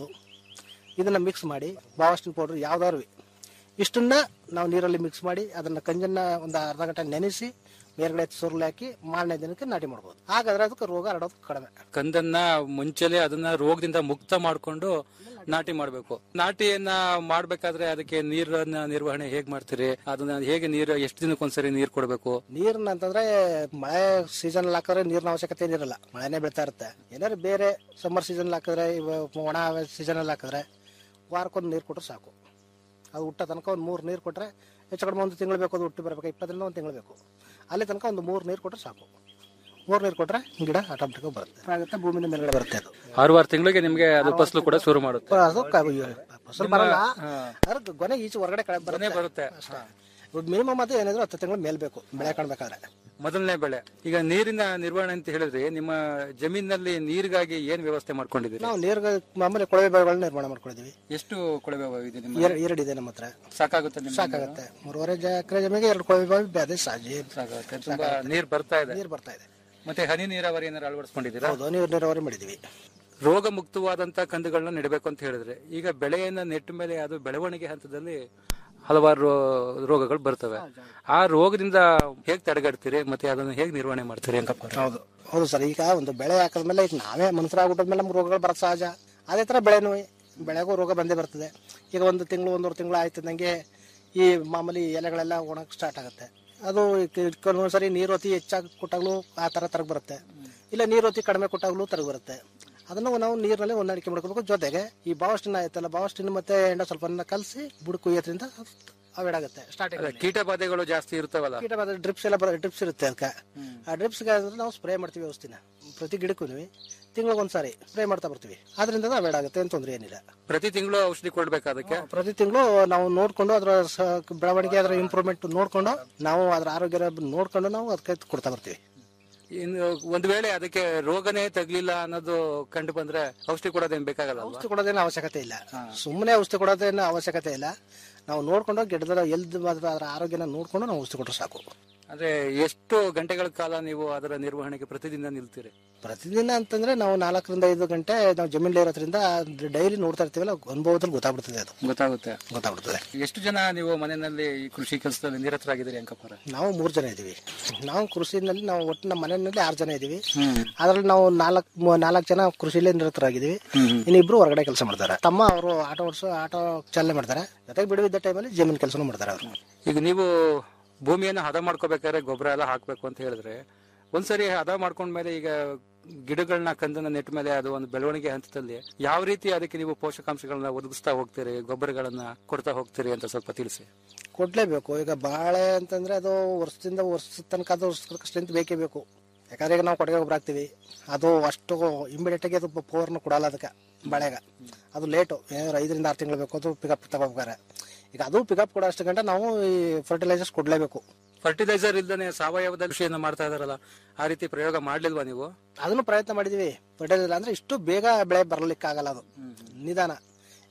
ಇದನ್ನ ಮಿಕ್ಸ್ ಮಾಡಿ ಬಾವಸ್ಟಿನ್ ಪೌಡ್ರ್ ಯಾವ್ದಾದ್ರು ಇಷ್ಟನ್ನ ನಾವು ನೀರಲ್ಲಿ ಮಿಕ್ಸ್ ಮಾಡಿ ಅದನ್ನ ಕಂಜನ್ನ ಒಂದು ಅರ್ಧ ಗಂಟೆ ನೆನೆಸಿ ಮೇಲ್ಗಡೆ ಸುರುಳಿ ಹಾಕಿ ಮಾರನೇ ದಿನಕ್ಕೆ ನಾಟಿ ಮಾಡ್ಬೋದು ಹಾಗಾದ್ರೆ ಅದಕ್ಕೆ ರೋಗ ಹರಡೋದು ಕಡಿಮೆ ಕಂದನ್ನ ಮುಂಚೆಲೆ ಅದನ್ನ ರೋಗದಿಂದ ಮುಕ್ತ ಮಾಡ್ಕೊಂಡು ನಾಟಿ ಮಾಡ್ಬೇಕು ನಾಟಿಯನ್ನ ಮಾಡ್ಬೇಕಾದ್ರೆ ಅದಕ್ಕೆ ನೀರನ್ನ ನಿರ್ವಹಣೆ ಹೇಗ್ ಮಾಡ್ತೀರಿ ಅದನ್ನ ಹೇಗೆ ನೀರು ಎಷ್ಟು ದಿನಕ್ಕೊಂದ್ಸರಿ ನೀರ್ ಕೊಡ್ಬೇಕು ನೀರ್ನ ಅಂತಂದ್ರೆ ಮಳೆ ಸೀಸನ್ ಹಾಕಿದ್ರೆ ನೀರಿನ ಅವಶ್ಯಕತೆ ಏನಿರಲ್ಲ ಮಳೆನೇ ಬೀಳ್ತಾ ಇರುತ್ತೆ ಏನಾದ್ರು ಬೇರೆ ಸಮ್ಮರ್ ಸೀಸನ್ ಹಾಕಿದ್ರೆ ಇವ ಒಣ ಸೀಸನ್ ಅಲ್ಲಿ ಹಾಕಿದ್ರೆ ವಾರಕ್ಕೊಂದು ನೀರು ಕೊಟ್ರೆ ಸಾಕು ಅದು ಹುಟ್ಟ ತನಕ ಒಂದು ಮೂರು ನೀರು ಕೊಟ್ರೆ ಹೆಚ್ಚು ಕಡಿಮೆ ಒಂದು ತಿಂಗಳು ಬೇಕು ಅದು ಹುಟ್ಟಿ ಬರಬೇಕು ಇಪ್ಪತ್ತರಿಂದ ಒಂದು ತಿಂಗಳು ಬೇಕು ಅಲ್ಲಿ ತನಕ ಒಂದು ಮೂರು ನೀರು ಕೊಟ್ರೆ ಸಾಕು ಮೂರು ನೀರು ಕೊಟ್ರೆ ಗಿಡ ಆಟೋಮೆಟಿಕ್ ಬರುತ್ತೆ ಆಗುತ್ತೆ ಭೂಮಿನ ಮೇಲ್ಗಡೆ ಬರುತ್ತೆ ಅದು ಆರು ಆರು ತಿಂಗಳಿಗೆ ನಿಮ್ಗೆ ಅದು ಫಸಲು ಕೂಡ ಶುರು ಮಾಡುತ್ತೆ ಅದು ಕ- ಫಸಲು ಬರಲ್ಲ ಅದ್ರ ಗೊನೆ ಈಚೆ ಹೊರಗಡೆ ಕಡೆ ಬರುತ್ತೆ ಬರುತ್ತೆ ಅಷ್ಟೇ ಮಿನಿಮಮ್ ಅದು ಏನಾದ್ರು ಹತ್ತು ತಿಂಗಳು ಮೇಲ್ ಬೇಕು ಬೆಳೆ ಕಾಣ್ಬೇಕಾದ್ರೆ ಮೊದಲನೇ ಬೆಳೆ ಈಗ ನೀರಿನ ನಿರ್ವಹಣೆ ಅಂತ ಹೇಳಿದ್ರೆ ನಿಮ್ಮ ಜಮೀನಿನಲ್ಲಿ ನೀರಿಗಾಗಿ ಏನ್ ವ್ಯವಸ್ಥೆ ಮಾಡ್ಕೊಂಡಿದ್ದೀರಿ ನಾವು ನೀರ್ಗ ಮಾಮೂಲಿ ಕೊಳವೆ ಬಾವಿಗಳನ್ನ ನಿರ್ಮಾಣ ಮಾಡ್ಕೊಂಡಿದೀವಿ ಎಷ್ಟು ಕೊಳವೆ ಬಾವಿ ಇದೆ ನಿಮ್ಮ ಎರಡು ಎರಡು ಇದೆ ನಮ್ಮ ಹತ್ರ ಸಾಕಾಗುತ್ತೆ ನಿಮ್ಗೆ? ಸಾಕಾಗತ್ತೆ ಮೂರುವರೆ ಎಕರೆ ಜಮೀನಿಗೆ ಎರಡು ಕೊಳವೆ ಬಾವಿ ಅದೇ ಸಾಜಿ ಸಾಕಾಗುತ್ತೆ ತುಂಬಾ ನೀರ್ ಬರ್ತಾ ಇದೆ ನೀರು ಬರ್ತಾ ಇದೆ ಮತ್ತೆ ಹನಿ ನೀರಾವರಿ ಏನಾರು ಅಳವಡಿಸ್ಕೊಂಡಿದ್ದೀರಾ ಹೌದು ನೀರು ನೀರಾವರಿ ಮಾಡಿದೀವಿ ರೋಗ ಮುಕ್ತವಾದಂತ ಕಂದುಗಳನ್ನ ನೆಡಬೇಕು ಅಂತ ಹೇಳಿದ್ರೆ ಈಗ ಬೆಳೆಯನ್ನ ನೆಟ್ಟ ಮೇಲೆ ಅದು ಬೆಳವಣಿಗೆ ಹಂತದಲ್ಲಿ ಹಲವಾರು ರೋ- ರೋಗಗಳು ಬರ್ತವೆ ಆ ರೋಗದಿಂದ ಹೇಗ್ ತಡೆಗಟ್ತೀರಿ ಮತ್ತೆ ಅದನ್ನ ಹೇಗ್ ನಿರ್ವಹಣೆ ಮಾಡ್ತೀರಿ ಅಂಕಪ್ಪ ಹೌದು ಹೌದು ಸರ್ ಈಗ ಒಂದು ಬೆಳೆ ಹಾಕಿದ್ಮೇಲೆ ಈಗ ನಾವೇ ಮನುಷ್ಯರಾಗ್ಬಿಟ್ಟದ್ಮೇಲೆ ನಮ್ಗೆ ರೋಗಗಳು ಬರೋದು ಸಹಜ ಅದೇ ಥರ ಬೆಳೆನೂ ಬೆಳೆಗೂ ರೋಗ ಬಂದೇ ಬರ್ತದೆ ಈಗ ಒಂದು ತಿಂಗಳು ಒಂದೂವರೆ ತಿಂಗಳು ಆಯ್ತಿದ್ದಂಗೆ ಈ ಮಾಮೂಲಿ ಎಲೆಗಳೆಲ್ಲ ಒಣಗ್ ಸ್ಟಾರ್ಟ್ ಆಗುತ್ತೆ ಅದು ಕೆಲವೊಂದು ಸರಿ ನೀರು ಅತಿ ಹೆಚ್ಚಾಗಿ ಕೊಟ್ಟಾಗ್ಲೂ ಆ ಥರ ತರಗ್ ಬರುತ್ತೆ ಇಲ್ಲ ನೀರು ಅತಿ ಕಡಿಮೆ ಕೊಟ್ಟಾಗ್ಲೂ ತರಗ್ ಬರುತ್ತೆ ಅದನ್ನು ನಾವು ನೀರಿನಲ್ಲಿ ಹೊಂದಾಣಿಕೆ ಮಾಡ್ಕೋಬೇಕು ಜೊತೆಗೆ ಈ ಬಾವಸ್ಟಿನ ಆಯ್ತಲ್ಲ ಬಾವಸ್ಟಿನ ಮತ್ತೆ ಎಂಡ ಸ್ವಲ್ಪ ಕಲಸಿ ಬುಡ ಕುಯ್ಯೋದ್ರಿಂದ ಅವಾಯ್ಡ್ ಆಗುತ್ತೆ ಸ್ಟಾರ್ಟಿಂಗ್ ಕೀಟ ಬಾಧೆಗಳು ಜಾಸ್ತಿ ಇರ್ತಾವಲ್ಲ ಕೀಟ ಬಾಧೆ ಡ್ರಿಪ್ಸ್ ಎಲ್ಲ ಬರೋ ಡ್ರಿಪ್ಸ್ ಇರುತ್ತೆ ಅದಕ್ಕೆ ಆ ಡ್ರಿಪ್ಸ್ಗೆ ನಾವು ಸ್ಪ್ರೇ ಮಾಡ್ತೀವಿ ಔಷಧಿನ ಪ್ರತಿ ಗಿಡಕ್ಕೂ ತಿಂಗಳಿಗೆ ಒಂದ್ಸಾರಿ ಸ್ಪ್ರೇ ಮಾಡ್ತಾ ಬರ್ತೀವಿ ಅದರಿಂದ ಅವಾಯ್ಡ್ ಆಗುತ್ತೆ ಏನು ತೊಂದರೆ ಏನಿಲ್ಲ ಪ್ರತಿ ತಿಂಗಳು ಔಷಧಿ ಕೊಡ್ಬೇಕಾ ಅದಕ್ಕೆ ಪ್ರತಿ ತಿಂಗಳು ನಾವು ನೋಡ್ಕೊಂಡು ಅದರ ಸ- ಬೆಳವಣಿಗೆ ಅದರ ಇಂಪ್ರೂವ್ಮೆಂಟ್ ನೋಡ್ಕೊಂಡು ನಾವು ಅದರ ಆರೋಗ್ಯ ನೋಡ್ಕೊಂಡು ನಾವು ಅದಕ್ಕೆ ಕೊಡ್ತಾ ಬರ್ತೀವಿ ಇನ್ನು ಒಂದ್ ವೇಳೆ ಅದಕ್ಕೆ ರೋಗನೇ ತಗ್ಲಿಲ್ಲ ಅನ್ನೋದು ಕಂಡು ಬಂದ್ರೆ ಔಷಧಿ ಕೊಡೋದೇನ್ ಬೇಕಾಗಲ್ಲ ಅಲ್ವಾ? ಔಷಧಿ ಕೊಡೋದೇನು ಅವಶ್ಯಕತೆ ಇಲ್ಲ ಸುಮ್ಮನೆ ಔಷಧಿ ಕೊಡೋದೇನು ಅವಶ್ಯಕತೆ ಇಲ್ಲ ನಾವು ನೋಡ್ಕೊಂಡು ಗಿಡದ ಎಲ್ದು ಅದರ ಆರೋಗ್ಯನ ನೋಡ್ಕೊಂಡು ನಾವು ಔಷಧಿ ಕೊಟ್ಟರೆ ಸಾಕು ಅಂದ್ರೆ ಎಷ್ಟು ಗಂಟೆಗಳ ಕಾಲ ನೀವು ಅದರ ನಿರ್ವಹಣೆಗೆ ಪ್ರತಿದಿನ ನಿಲ್ತೀರಿ ಪ್ರತಿದಿನ ಅಂತಂದ್ರೆ ನಾವು ನಾಲ್ಕರಿಂದ ಐದು ಗಂಟೆ ನಾವು ಜಮೀನಲ್ಲಿ ಇರೋದ್ರಿಂದ ಡೈಲಿ ನೋಡ್ತಾ ಇರ್ತೀವಲ್ಲ ಅನುಭವದಲ್ಲಿ ಗೊತ್ತಾಗ್ಬಿಡ್ತದೆ ಅದು ಗೊತ್ತಾಗುತ್ತೆ ಗೊತ್ತಾಗ್ಬಿಡ್ತದೆ ಎಷ್ಟು ಜನ ನೀವು ಮನೆಯಲ್ಲಿ ಈ ಕೃಷಿ ಕೆಲಸದಲ್ಲಿ ನಿರತರಾಗಿದ್ದೀರಿ ಅಂಕಪ್ಪರ ನಾವು ಮೂರು ಜನ ಇದ್ದೀವಿ ನಾವು ಕೃಷಿನಲ್ಲಿ ನಾವು ಒಟ್ಟು ನಮ್ಮ ಮನೆಯಲ್ಲಿ ಆರು ಜನ ಇದ್ದೀವಿ ಅದ್ರಲ್ಲಿ ನಾವು ನಾಲ್ಕು ನಾಲ್ಕು ಜನ ಕೃಷಿಲೇ ನಿರತರಾಗಿದ್ದೀವಿ ಇನ್ನು ಇಬ್ರು ಹೊರಗಡೆ ಕೆಲಸ ಮಾಡ್ತಾರೆ ತಮ್ಮ ಅವರು ಆಟೋ ಓಡಿಸೋ ಆಟೋ ಚಾಲನೆ ಮಾಡ್ತಾರೆ ಜೊತೆಗೆ ಬಿಡುವಿದ್ದ ಟೈಮಲ್ಲಿ ಜಮೀನು ಕೆಲಸನೂ ಮಾಡ್ತಾರೆ ಅವರು ಈಗ ನೀವು ಭೂಮಿಯನ್ನು ಹದ ಮಾಡ್ಕೋಬೇಕಾದ್ರೆ ಗೊಬ್ಬರ ಎಲ್ಲ ಹಾಕ್ಬೇಕು ಅಂತ ಹೇಳಿದ್ರೆ ಒಂದ್ಸರಿ ಹದ ಮಾಡ್ಕೊಂಡ್ಮೇಲೆ ಈಗ ಗಿಡಗಳನ್ನ ಕಂದನ್ನ ನೆಟ್ಟ ಮೇಲೆ ಅದು ಒಂದು ಬೆಳವಣಿಗೆ ಹಂತದಲ್ಲಿ ಯಾವ ರೀತಿ ಅದಕ್ಕೆ ನೀವು ಪೋಷಕಾಂಶಗಳನ್ನ ಒದಗಿಸ್ತಾ ಹೋಗ್ತೀರಿ ಗೊಬ್ಬರಗಳನ್ನ ಕೊಡ್ತಾ ಹೋಗ್ತೀರಿ ಅಂತ ಸ್ವಲ್ಪ ತಿಳಿಸಿ ಕೊಡ್ಲೇಬೇಕು ಈಗ ಬಾಳೆ ಅಂತಂದ್ರೆ ಅದು ವರ್ಷದಿಂದ ವರ್ಷದ ತನಕ ಅದು ಸ್ಟ್ರೆಂತ್ ಬೇಕೇ ಬೇಕು ಯಾಕಂದ್ರೆ ಈಗ ನಾವು ಕೊಟ್ಟಿಗೆ ಗೊಬ್ಬರ ಹಾಕ್ತಿವಿ ಅದು ಅಷ್ಟು ಇಮಿಡಿಯೇಟ್ ಆಗಿ ಅದು ಪವರ್ನ ಕೊಡಲ್ಲ ಅದಕ್ಕೆ ಬಾಳೆಗ ಅದು ಲೇಟು ಏನಾದ್ರು ಐದರಿಂದ ಆರು ತಿಂಗಳು ಬೇಕು ಅದು ಪಿಕಪ್ ತಗೋಬೇಕಾರೆ ಈಗ ಅದು ಪಿಕಪ್ ಕೊಡೋ ಅಷ್ಟು ಗಂಟೆ ನಾವು ಈ ಫರ್ಟಿಲೈಸರ್ಸ್ ಕೊಡಲೇಬೇಕು ಫರ್ಟಿಲೈಸರ್ ಇಲ್ದೇ ಸಾವಯವದ ಕೃಷಿಯನ್ನ ಮಾಡ್ತಾ ಇದಾರಲ್ಲ ಆ ರೀತಿ ಪ್ರಯೋಗ ಮಾಡ್ಲಿಲ್ವಾ ನೀವು ಅದನ್ನು ಪ್ರಯತ್ನ ಮಾಡಿದೀವಿ ಫರ್ಟಿಲೈಸರ್ ಅಂದ್ರೆ ಇಷ್ಟು ಬೇಗ ಬೆಳೆ ಬರಲಿಕ್ಕೆ ಆಗಲ್ಲ ಅದು ನಿಧಾನ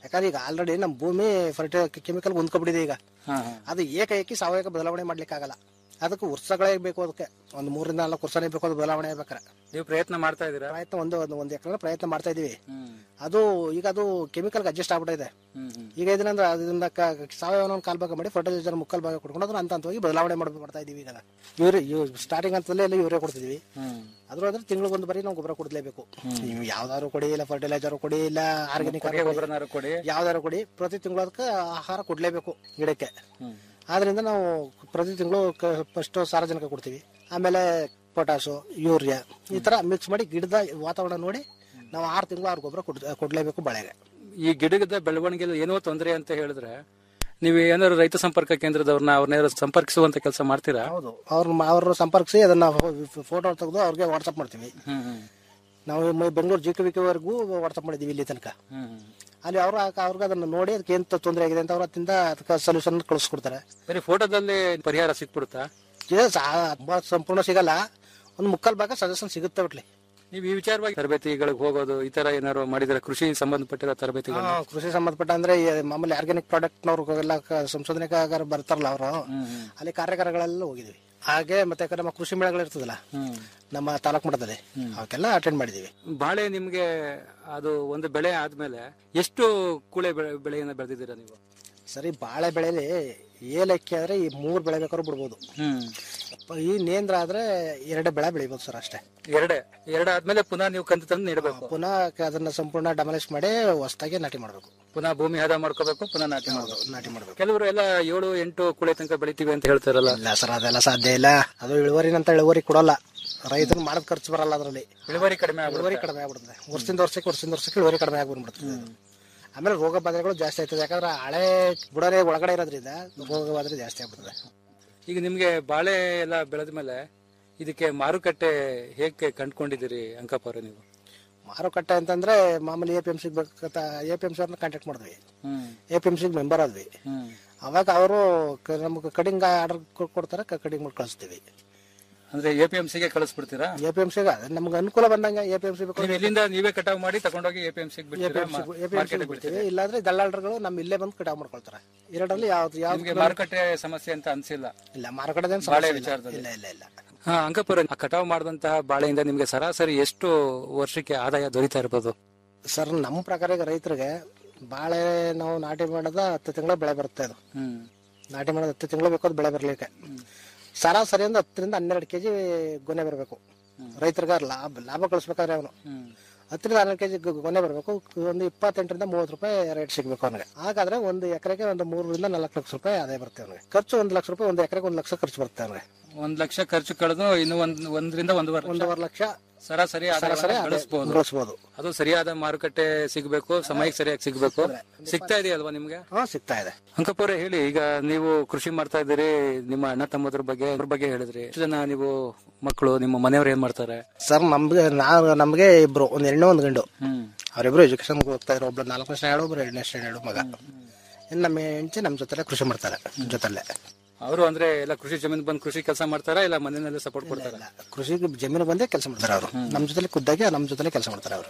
ಯಾಕಂದ್ರೆ ಈಗ ಆಲ್ರೆಡಿ ನಮ್ಮ ಭೂಮಿ ಫರ್ಟಿ ಕೆಮಿಕಲ್ ಹೊಂದ್ಕೊಬಿಟ್ಟಿದೆ ಈಗ ಹಾ ಹಾ ಅದು ಏಕೈಕಿ ಸಾವಯವ ಬದಲಾವಣೆ ಮಾಡ್ಲಿಕ್ಕಾಗಲ್ಲ ಅದಕ್ಕೆ ವರ್ಷಗಳೇ ಬೇಕು ಅದಕ್ಕೆ ಒಂದು ಮೂರಿಂದ ನಾಲ್ಕು ವರ್ಷನೇ ಬೇಕು ಅದು ಬದಲಾವಣೆ ಆಗ್ಬೇಕಾರೆ ನೀವು ಪ್ರಯತ್ನ ಮಾಡ್ತಾ ಇದ್ದೀರಾ ಪ್ರಯತ್ನ ಒಂದು ಒಂದು ಒಂದು ಎಕರೆ ಪ್ರಯತ್ನ ಮಾಡ್ತಾ ಇದೀವಿ ಹ್ಮ್ ಅದು ಈಗ ಅದು ಕೆಮಿಕಲ್ ಅಡ್ಜಸ್ಟ್ ಆಗ್ಬಿಟ್ಟಿದೆ ಹ್ಮ್ ಹ್ಮ್ ಈಗ ಇದರಿಂದ ಅದರಿಂದ ಕ- ಸಾವಯವನ ಕಾಲ್ ಭಾಗ ಮಾಡಿ ಫರ್ಟಿಲೈಸರ್ ಮುಕ್ಕಾಲ್ ಭಾಗ ಕೊಡ್ಕೊಂಡು ಅದನ್ನ ಹಂತ ಹಂತವಾಗಿ ಬದಲಾವಣೆ ಮಾಡಿ ಮಾಡ್ತಾ ಇದೀವಿ ಈಗ ಇವ್ರಿ ಸ್ಟಾರ್ಟಿಂಗ್ ಹಂತದಲ್ಲೇ ಎಲ್ಲ ಯೂರಿಯಾ ಕೊಡ್ತಿದ್ವಿ ಹ್ಮ್ ಅದ್ರ ಅಂದ್ರೆ ತಿಂಗಳಿಗೆ ಒಂದು ಬಾರಿ ನಾವು ಗೊಬ್ಬರ ಕೊಡ್ಲೇಬೇಕು ನೀವು ಯಾವ್ದಾದ್ರು ಕೊಡಿ ಇಲ್ಲ ಫರ್ಟಿಲೈಸರ್ ಕೊಡಿ ಇಲ್ಲ ಆರ್ಗ್ಯಾನಿಕ್ ಕೊಟ್ಟಿಗೆ ಗೊಬ್ಬರನಾರು ಕೊಡಿ ಯಾವ್ದಾದ್ರು ಕೊಡಿ ಪ್ರತಿ ತಿಂಗಳು ಅದಕ್ಕೆ ಆಹಾರ ಕೊಡ್ಲೇಬೇಕು ಗಿಡಕ್ಕೆ ಹ್ಮ್ ಆದ್ರಿಂದ ನಾವು ಪ್ರತಿ ತಿಂಗಳು ಫಸ್ಟ್ ಸಾರಜನಕ ಕೊಡ್ತೀವಿ ಆಮೇಲೆ ಪೊಟಾಸು ಯೂರಿಯಾ ಈ ತರ ಮಿಕ್ಸ್ ಮಾಡಿ ಗಿಡದ ವಾತಾವರಣ ನೋಡಿ ನಾವು ಆರು ತಿಂಗಳು ಆರು ಗೊಬ್ಬರ ಕೊಡ್ ಕೊಡ್ಲೇಬೇಕು ಬೆಳೆಗೆ ಈ ಗಿಡದ ಬೆಳವಣಿಗೆ ಏನೋ ತೊಂದರೆ ಅಂತ ಹೇಳಿದ್ರೆ ನೀವು ಏನಾದ್ರು ರೈತ ಸಂಪರ್ಕ ಕೇಂದ್ರದವ್ರನ್ನ ಅವ್ರನ್ನೇನಾದ್ರು ಸಂಪರ್ಕಿಸುವಂತ ಕೆಲಸ ಮಾಡ್ತೀರಾ ಹೌದು ಅವ್ರ ಅವ್ರ ಸಂಪರ್ಕಿಸಿ ಅದನ್ನ ಫೋಟೋ ತೆಗೆದು ಅವ್ರಿಗೆ ವಾಟ್ಸಪ್ ಮಾಡ್ತೀವಿ ಹ್ಮ್ ಹ್ಮ್ ನಾವು ಮ- ಬೆಂಗಳೂರು ಜಿ ಕೆ ವಿ ವರೆಗೂ ವಾಟ್ಸಪ್ ಮಾಡಿದೀವಿ ಇಲ್ಲಿ ತನಕ ಹ್ಮ್ ಹ್ಮ್. ಅಲ್ಲಿ ಅವರು ಅವ್ರಿಗೆ ಅದನ್ನ ನೋಡಿ ಅದಕ್ಕೆ ಏನ್ ತೊಂದರೆ ಆಗಿದೆ ಅಂತ ಅವ್ರ ಹತ್ತಿಂದ ಅದಕ್ಕೆ ಸೊಲ್ಯೂಷನ್ ಕಳಿಸ್ಕೊಡ್ತಾರೆ ಬರೀ ಫೋಟೋದಲ್ಲಿ ಪರಿಹಾರ ಸಿಕ್ಬಿಡುತ್ತಾ ಇದು ಸಾ- ತುಂಬಾ ಸಂಪೂರ್ಣ ಸಿಗಲ್ಲ ಒಂದು ಮುಕ್ಕಾಲ್ ಭಾಗ ಸಜೆಷನ್ ಸಿಗುತ್ತೆ ಒಟ್ಲಿ ನೀವು ಈ ವಿಚಾರವಾಗಿ ತರಬೇತಿಗಳಿಗೆ ಹೋಗೋದು ಈ ತರ ಏನಾದ್ರು ಮಾಡಿದ್ರೆ ಕೃಷಿ ಸಂಬಂಧಪಟ್ಟಿರೋ ತರಬೇತಿಗಳು ಹಾ, ಕೃಷಿ ಸಂಬಂಧಪಟ್ಟ ಅಂದ್ರೆ ಈ ಮಾಮೂಲಿ ಆರ್ಗ್ಯಾನಿಕ್ ಪ್ರಾಡಕ್ಟ್ ನವ್ರು ಎಲ್ಲ ಕ- ಸಂಶೋಧನೆಗಾರ ಬರ್ತಾರಲ್ಲ ಅವರು ಅಲ್ಲಿ ಕಾರ್ಯಾಗಾರಗಳೆಲ್ಲ ಹೋಗಿದ್ವಿ ಹಾಗೆ ಮತ್ತೆ ಯಾಕಂದ್ರೆ ನಮ್ಮ ಕೃಷಿ ಮೇಳಗಳು ಇರ್ತದಲ್ಲ ನಮ್ಮ ತಾಲೂಕು ಮಟ್ಟದಲ್ಲಿ ಅವಕ್ಕೆಲ್ಲ ಅಟೆಂಡ್ ಮಾಡಿದೀವಿ ಬಾಳೆ ನಿಮ್ಗೆ ಅದು ಒಂದು ಬೆಳೆ ಆದ್ಮೇಲೆ ಎಷ್ಟು ಕೂಳೆ ಬೆಳೆ ಬೆಳೆಯನ್ನ ಬೆಳೆದಿದ್ದೀರಾ ನೀವು ಸರಿ ಬಾಳೆ ಬೆಳೆಲಿ ಏಲಕ್ಕಿ ಆದ್ರೆ ಈ ಮೂರ್ ಬೆಳೆ ಬೇಕಾದ್ರೂ ಬಿಡ್ಬೋದು ಹ್ಮ್ ಪ- ಈ ನೇಂದ್ರ ಆದ್ರೆ ಎರಡೇ ಬೆಳೆ ಬೆಳಿಬೋದು ಸರ್ ಅಷ್ಟೇ ಎರಡೇ ಎರಡಾದ್ಮೇಲೆ ಪುನಃ ನೀವು ಕಂತು ತಂದು ನೀಡಬೇಕು ಪುನಃ ಕ- ಅದನ್ನ ಸಂಪೂರ್ಣ ಡಮಲಿಶ್ ಮಾಡಿ ಹೊಸದಾಗಿ ನಾಟಿ ಮಾಡ್ಬೇಕು ಪುನಃ ಭೂಮಿ ಹದ ಮಾಡ್ಕೋಬೇಕು ಪುನಃ ನಾಟಿ ಮಾಡಬೇಕು ನಾಟಿ ಮಾಡ್ಬೇಕು ಕೆಲವರು ಎಲ್ಲ ಏಳು ಎಂಟು ಕುಳೆ ತನಕ ಬೆಳಿತೀವಿ ಅಂತ ಹೇಳ್ತಾರಲ್ಲ ಇಲ್ಲ ಸರ್ ಅದೆಲ್ಲ ಸಾಧ್ಯ ಇಲ್ಲ ಅದು ಇಳುವರಿನಂತ ಇಳುವರಿ ಕೊಡಲ್ಲ ರೈತನ ಮಾಡೋದ್ ಖರ್ಚು ಬರಲ್ಲ ಅದರಲ್ಲಿ ಇಳುವರಿ ಕಡಿಮೆ ಇಳುವರಿ ಕಡಿಮೆ ಆಗ್ಬಿಡುತ್ತೆ ವರ್ಷದಿಂದ ವರ್ಷಕ್ಕೆ ವರ್ಷದಿಂದ ವರ್ಷಕ್ಕೆ ಇಳುವರಿ ಕಡಿಮೆ ಆಗ್ಬಿಡ್ಬಿಡುತ್ತೆ ಆಮೇಲೆ ರೋಗ ಬಾಧೆಗಳು ಜಾಸ್ತಿ ಆಯ್ತದೆ ಯಾಕಂದ್ರೆ ಹಳೆ ಬುಡರೆ ಒಳಗಡೆ ಇರೋದ್ರಿಂದ ರೋಗ ಬಾಧೆ ಜಾಸ್ತಿ ಆಗ್ಬಿಡುತ್ತೆ ಈಗ ನಿಮ್ಗೆ ಬಾಳೆ ಎಲ್ಲ ಬೆಳೆದ ಮೇಲೆ ಇದಕ್ಕೆ ಮಾರುಕಟ್ಟೆ ಹೇಗೆ ಕಂಡ್ಕೊಂಡಿದ್ದೀರಿ ಅಂಕಪ್ಪ ಅವ್ರೆ ನೀವು ಮಾರುಕಟ್ಟೆ ಅಂತಂದ್ರೆ ಮಾಮೂಲಿ ಎ ಪಿ ಎಂ ಸಿಗ್ ಬೇಕಂತ ಎ ಪಿ ಎಂ ಸಿ ಅವ್ರನ್ನ ಕಾಂಟ್ಯಾಕ್ಟ್ ಮಾಡಿದ್ವಿ ಹ್ಮ್ ಎ ಪಿ ಎಂ ಸಿಗ್ ಮೆಂಬರ್ ಆದ್ವಿ ಹ್ಮ್ ಅವಾಗ ಅವರು ನಮ್ಗೆ ಕಡಿಂಗ್ ಆರ್ಡರ್ ಕೊಡ್ತಾರೆ ಕಡಿಂಗ್ ಮಾಡಿ ಕಳಿಸ್ತೀವಿ ಅಂದ್ರೆ ಎ ಪಿ ಎಂ ಸಿಗೆ ಕಳಿಸ್ಬಿಡ್ತೀರಾ ಎ ಪಿ ಎಂ ಸಿಗ ನಮ್ಗೆ ಅನುಕೂಲ ಬಂದಂಗೆ ಎ ಪಿ ಎಂ ಸಿ ಬೇಕು ನೀವು ಇಲ್ಲಿಂದ ನೀವೇ ಕಟಾವ್ ಮಾಡಿ ತಗೊಂಡೋಗಿ ಎ ಪಿ ಎಂ ಸಿಗೆ ಬಿಡ್ತೀರಾ ಎ ಪಿ ಎಂ ಸಿ ಬಿಡ್ತೀವಿ ಇಲ್ಲಾಂದ್ರೆ ದಲ್ಲಾಳರುಗಳು ನಮ್ಮ ಇಲ್ಲೇ ಬಂದು ಕಟಾವ್ ಮಾಡ್ಕೊಳ್ತಾರೆ ಎರಡರಲ್ಲಿ ಯಾವ್ದು ನಿಮ್ಗೆ ಯಾವ್ದು ಮಾರುಕಟ್ಟೆ ಸಮಸ್ಯೆ ಅಂತ ಅನ್ಸಿಲ್ಲ ಇಲ್ಲ ಮಾರುಕಟ್ಟೆ ಬಾಳೆ ವಿಚಾರದಲ್ಲಿ ಇಲ್ಲ ಇಲ್ಲ ಇಲ್ಲ ಹಾ ಅಂಕಪುರ ಕಟಾವ್ ಮಾಡಿದಂತಹ ಬಾಳೆಯಿಂದ ನಿಮ್ಗೆ ಸರಾಸರಿ ಎಷ್ಟು ವರ್ಷಕ್ಕೆ ಆದಾಯ ದೊರೀತಾ ಇರ್ಬೋದು ಸರ್ ನಮ್ಮ ಪ್ರಕಾರ ಈಗ ರೈತರಿಗೆ ಬಾಳೆ ನಾವು ನಾಟಿ ಮಾಡೋದ ಹತ್ತು ತಿಂಗಳ ಬೆಳೆ ಬರುತ್ತೆ ಅದು ಹ್ಮ್ ನಾಟಿ ಮಾಡೋದು ಹತ್ತು ತಿಂಗಳು ಬೇಕು ಅದು ಬೆಳೆ ಬರ್ಲಿಕ್ಕೆ ಸರಾಸರಿ ಒಂದು ಹತ್ತರಿಂದ ಹನ್ನೆರಡು ಕೆಜಿ ಗೊನೆ ಬರಬೇಕು ರೈತರಿಗೆ ಲಾಭ ಲಾಭ ಕಳಿಸ್ಬೇಕಾದ್ರೆ ಅವನು ಹ್ಮ್ ಹತ್ತರಿಂದ ಹನ್ನೆರಡು ಕೆಜಿ ಗೊನೆ ಬರಬೇಕು ಒಂದು ಇಪ್ಪತ್ತೆಂಟರಿಂದ ಮೂವತ್ತು ರೂಪಾಯಿ ರೇಟ್ ಸಿಗ್ಬೇಕು ಅವನಿಗೆ ಹಾಗಾದ್ರೆ ಒಂದು ಎಕರೆಗೆ ಒಂದು ಮೂರರಿಂದ ನಾಲ್ಕು ಲಕ್ಷ ರೂಪಾಯಿ ಆದಾಯ ಬರುತ್ತೆ ಅವನಿಗೆ ಖರ್ಚು ಒಂದು ಲಕ್ಷ ರೂಪಾಯಿ ಒಂದು ಎಕರೆಗೆ ಒಂದು ಲಕ್ಷ ಖರ್ಚು ಬರುತ್ತೆ ಅವನಿಗೆ ಒಂದ್ ಲಕ್ಷ ಖರ್ಚು ಕಳೆದು ಇನ್ನು ಒಂದ್ ಒಂದರಿಂದ ಒಂದೂವರೆ ಲಕ್ಷ ಒಂದೂವರೆ ಲಕ್ಷ ಸರಾಸರಿ ಸರಾಸರಿ ಆದಾಯ ಗಳಿಸಬಹುದು ಗಳಿಸ್ಬೋದು ಅದು ಸರಿಯಾದ ಮಾರುಕಟ್ಟೆ ಸಿಗಬೇಕು ಸಮಯಕ್ಕೆ ಸರಿಯಾಗಿ ಸಿಗಬೇಕು ಸಿಗ್ತಾ ಇದೆಯಲ್ವಾ ನಿಮ್ಗೆ ಹಾ ಸಿಗ್ತಾ ಇದೆ ಅಂಕಪ್ಪವ್ರೆ ಹೇಳಿ ಈಗ ನೀವು ಕೃಷಿ ಮಾಡ್ತಾ ಇದ್ದೀರಿ ನಿಮ್ಮ ಅಣ್ಣ ತಮ್ಮದ್ರ ಬಗ್ಗೆ ಅದ್ರ ಬಗ್ಗೆ ಹೇಳಿದ್ರಿ ಎಷ್ಟು ಜನ ನೀವು ಮಕ್ಕಳು ನಿಮ್ಮ ಮನೆಯವ್ರು ಏನ್ ಮಾಡ್ತಾರೆ ಸರ್ ನಮ್ಗೆ ನಾವು ನಮ್ಗೆ ಇಬ್ರು ಒಂದ್ ಹೆಣ್ಣು ಒಂದ್ ಗಂಡು ಹ್ಮ್ ಅವರಿಬ್ರು ಎಜುಕೇಶನ್ ಹೋಗ್ತಾ ಇದ್ರು ಒಬ್ಳು ನಾಲ್ಕನೇ ಸ್ಟ್ಯಾಂಡರ್ಡ್ ಒಬ್ರು ಎರಡನೇ ಸ್ಟ್ಯಾಂಡರ್ಡ್ ಮಗ ಇನ್ನು ನಮ್ಮ ಹೆಂಡತಿ ನಮ್ಮ ಜೊತೆಲೆ ಕೃಷಿ ಮಾಡ್ತಾರೆ ಜೊತೆಲೆ ಅವರು ಅಂದ್ರೆ ಎಲ್ಲ ಕೃಷಿ ಜಮೀನ್ ಬಂದು ಕೃಷಿ ಕೆಲಸ ಮಾಡ್ತಾರಾ ಇಲ್ಲ ಮನೆಯಲ್ಲೇ ಸಪೋರ್ಟ್ ಕೊಡ್ತಾರ ಕೃಷಿಗೆ ಜಮೀನು ಬಂದೇ ಕೆಲಸ ಮಾಡ್ತಾರೆ ಅವರು ನಮ್ಮ ಜೊತೆಲಿ ಖುದ್ದಾಗಿ ನಮ್ಮ ಜೊತೆಲೆ ಕೆಲಸ ಮಾಡ್ತಾರೆ ಅವರು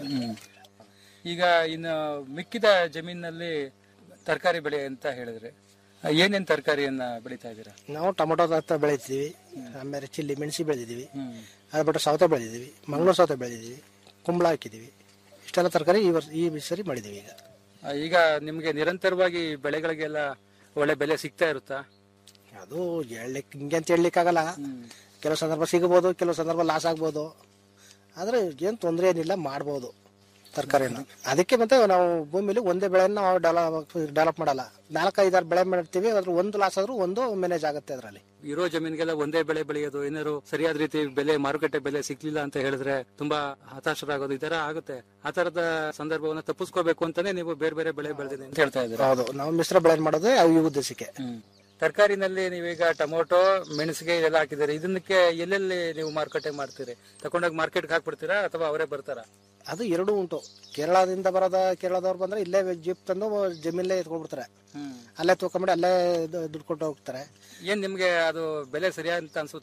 ಈಗ ಇನ್ನು ಮಿಕ್ಕಿದ ಜಮೀನಲ್ಲಿ ತರಕಾರಿ ಬೆಳೆ ಅಂತ ಹೇಳಿದ್ರೆ ಏನೇನ್ ತರಕಾರಿಯನ್ನ ಬೆಳಿತಾ ಇದ್ದೀರಾ ನಾವು ಟೊಮೊಟೊ ಹತ್ತ ಬೆಳಿತೀವಿ ಆಮೇಲೆ ಚಿಲ್ಲಿ ಮೆಣಸಿ ಬೆಳೆದಿದ್ದೀವಿ ಅದು ಬಿಟ್ಟು ಸೌತೆ ಬೆಳೆದಿದ್ದೀವಿ ಮಂಗಳೂರು ಸೌತೆ ಬೆಳೆದಿದ್ದೀವಿ ಕುಂಬಳ ಹಾಕಿದ್ದೀವಿ ಇಷ್ಟೆಲ್ಲ ತರಕಾರಿ ಈ ವರ್ಷ ಈ ಸರಿ ಮಾಡಿದ್ದೀವಿ ಈಗ ಆ, ಈಗ ನಿಮ್ಗೆ ನಿರಂತರವಾಗಿ ಬೆಳೆಗಳಿಗೆಲ್ಲ ಒಳ್ಳೆ ಬೆಲೆ ಸಿಗ್ತಾ ಇರುತ್ತಾ ಅದು ಹೇಳಲಿಕ್ಕೆ ಹಿಂಗೆ ಅಂತ ಹೇಳಲಿಕ್ಕಾಗಲ್ಲ ಕೆಲವು ಸಂದರ್ಭ ಸಿಗಬಹುದು ಕೆಲವು ಸಂದರ್ಭ ಲಾಸ್ ಆಗ್ಬೋದು ಆದ್ರೆ ಏನು ತೊಂದರೆ ಏನಿಲ್ಲ ಮಾಡ್ಬೋದು ತರಕಾರಿನ ಅದಕ್ಕೆ ಮತ್ತೆ ನಾವು ಭೂಮಿಲಿ ಒಂದೇ ಬೆಳೆನ ನಾವು ಡೆವಲಪ್ ಡೆವಲಪ್ ಮಾಡಲ್ಲ ನಾಲ್ಕೈದಾರು ಬೆಳೆ ಮಾಡ್ತೀವಿ ಅದ್ರ ಒಂದು ಲಾಸ್ ಆದ್ರೂ ಒಂದು ಮ್ಯಾನೇಜ್ ಆಗುತ್ತೆ ಅದರಲ್ಲಿ ಇರೋ ಜಮೀನ್ಗೆಲ್ಲ ಒಂದೇ ಬೆಳೆ ಬೆಳೆಯೋದು ಏನಾದ್ರು ಸರಿಯಾದ ರೀತಿ ಬೆಲೆ ಮಾರುಕಟ್ಟೆ ಬೆಲೆ ಸಿಗ್ಲಿಲ್ಲ ಅಂತ ಹೇಳಿದ್ರೆ ತುಂಬಾ ಹತಾಶರಾಗೋದು ಈ ತರ ಆಗುತ್ತೆ ಆ ತರದ ಸಂದರ್ಭವನ್ನ ತಪ್ಪಿಸ್ಕೋಬೇಕು ಅಂತಾನೆ ನೀವು ಬೇರೆ ಬೇರೆ ಬೆಳೆ ಬೆಳೆದಿದೆ ಅಂತ ಹೇಳ್ತಾ ಇದ್ದೀರಾ ಹೌದು ನಾವು ಮಿಶ್ರ ಬೆಳೆ ಮಾಡೋದು ಈ ಉದ್ದೇಶಕ್ಕೆ ತರಕಾರಿನಲ್ಲಿ ನೀವೀಗ ಟೊಮೊಟೊ ಮೆಣಸಿಗೆ ಇದೆಲ್ಲ ಹಾಕಿದ್ದೀರಿ ಇದನ್ನಕ್ಕೆ ಎಲ್ಲೆಲ್ಲಿ ನೀವು ಮಾರುಕಟ್ಟೆ ಮಾಡ್ತೀರಿ ತಕೊಂಡೋಗಿ ಮಾರ್ಕೆಟ್ಗೆ ಹಾಕ್ಬಿಡ್ತೀರಾ ಅಥವಾ ಅವರೇ ಬರ್ತಾರಾ ಅದು ಎರಡೂ ಉಂಟು ಕೇರಳದಿಂದ ಬರೋದ ಕೇರಳದವ್ರು ಬಂದ್ರೆ ಇಲ್ಲೇ ಜೀಪ್ ತಂದು ಜಮೀನಲ್ಲೇ ಎತ್ಕೊಂಡ್ಬಿಡ್ತಾರೆ ಅಲ್ಲೇ ತೂಕೊಂಬಿಡಿ ಅಲ್ಲೇ ದು- ದುಡ್ಡು ಕೊಟ್ಟು ಹೋಗ್ತಾರೆ ಏನ್ ನಿಮ್ಗೆ ಅದು ಬೆಲೆ ಸರಿಯಾಗಿ ಅಂತ ಅನ್ಸುತ್ತಾ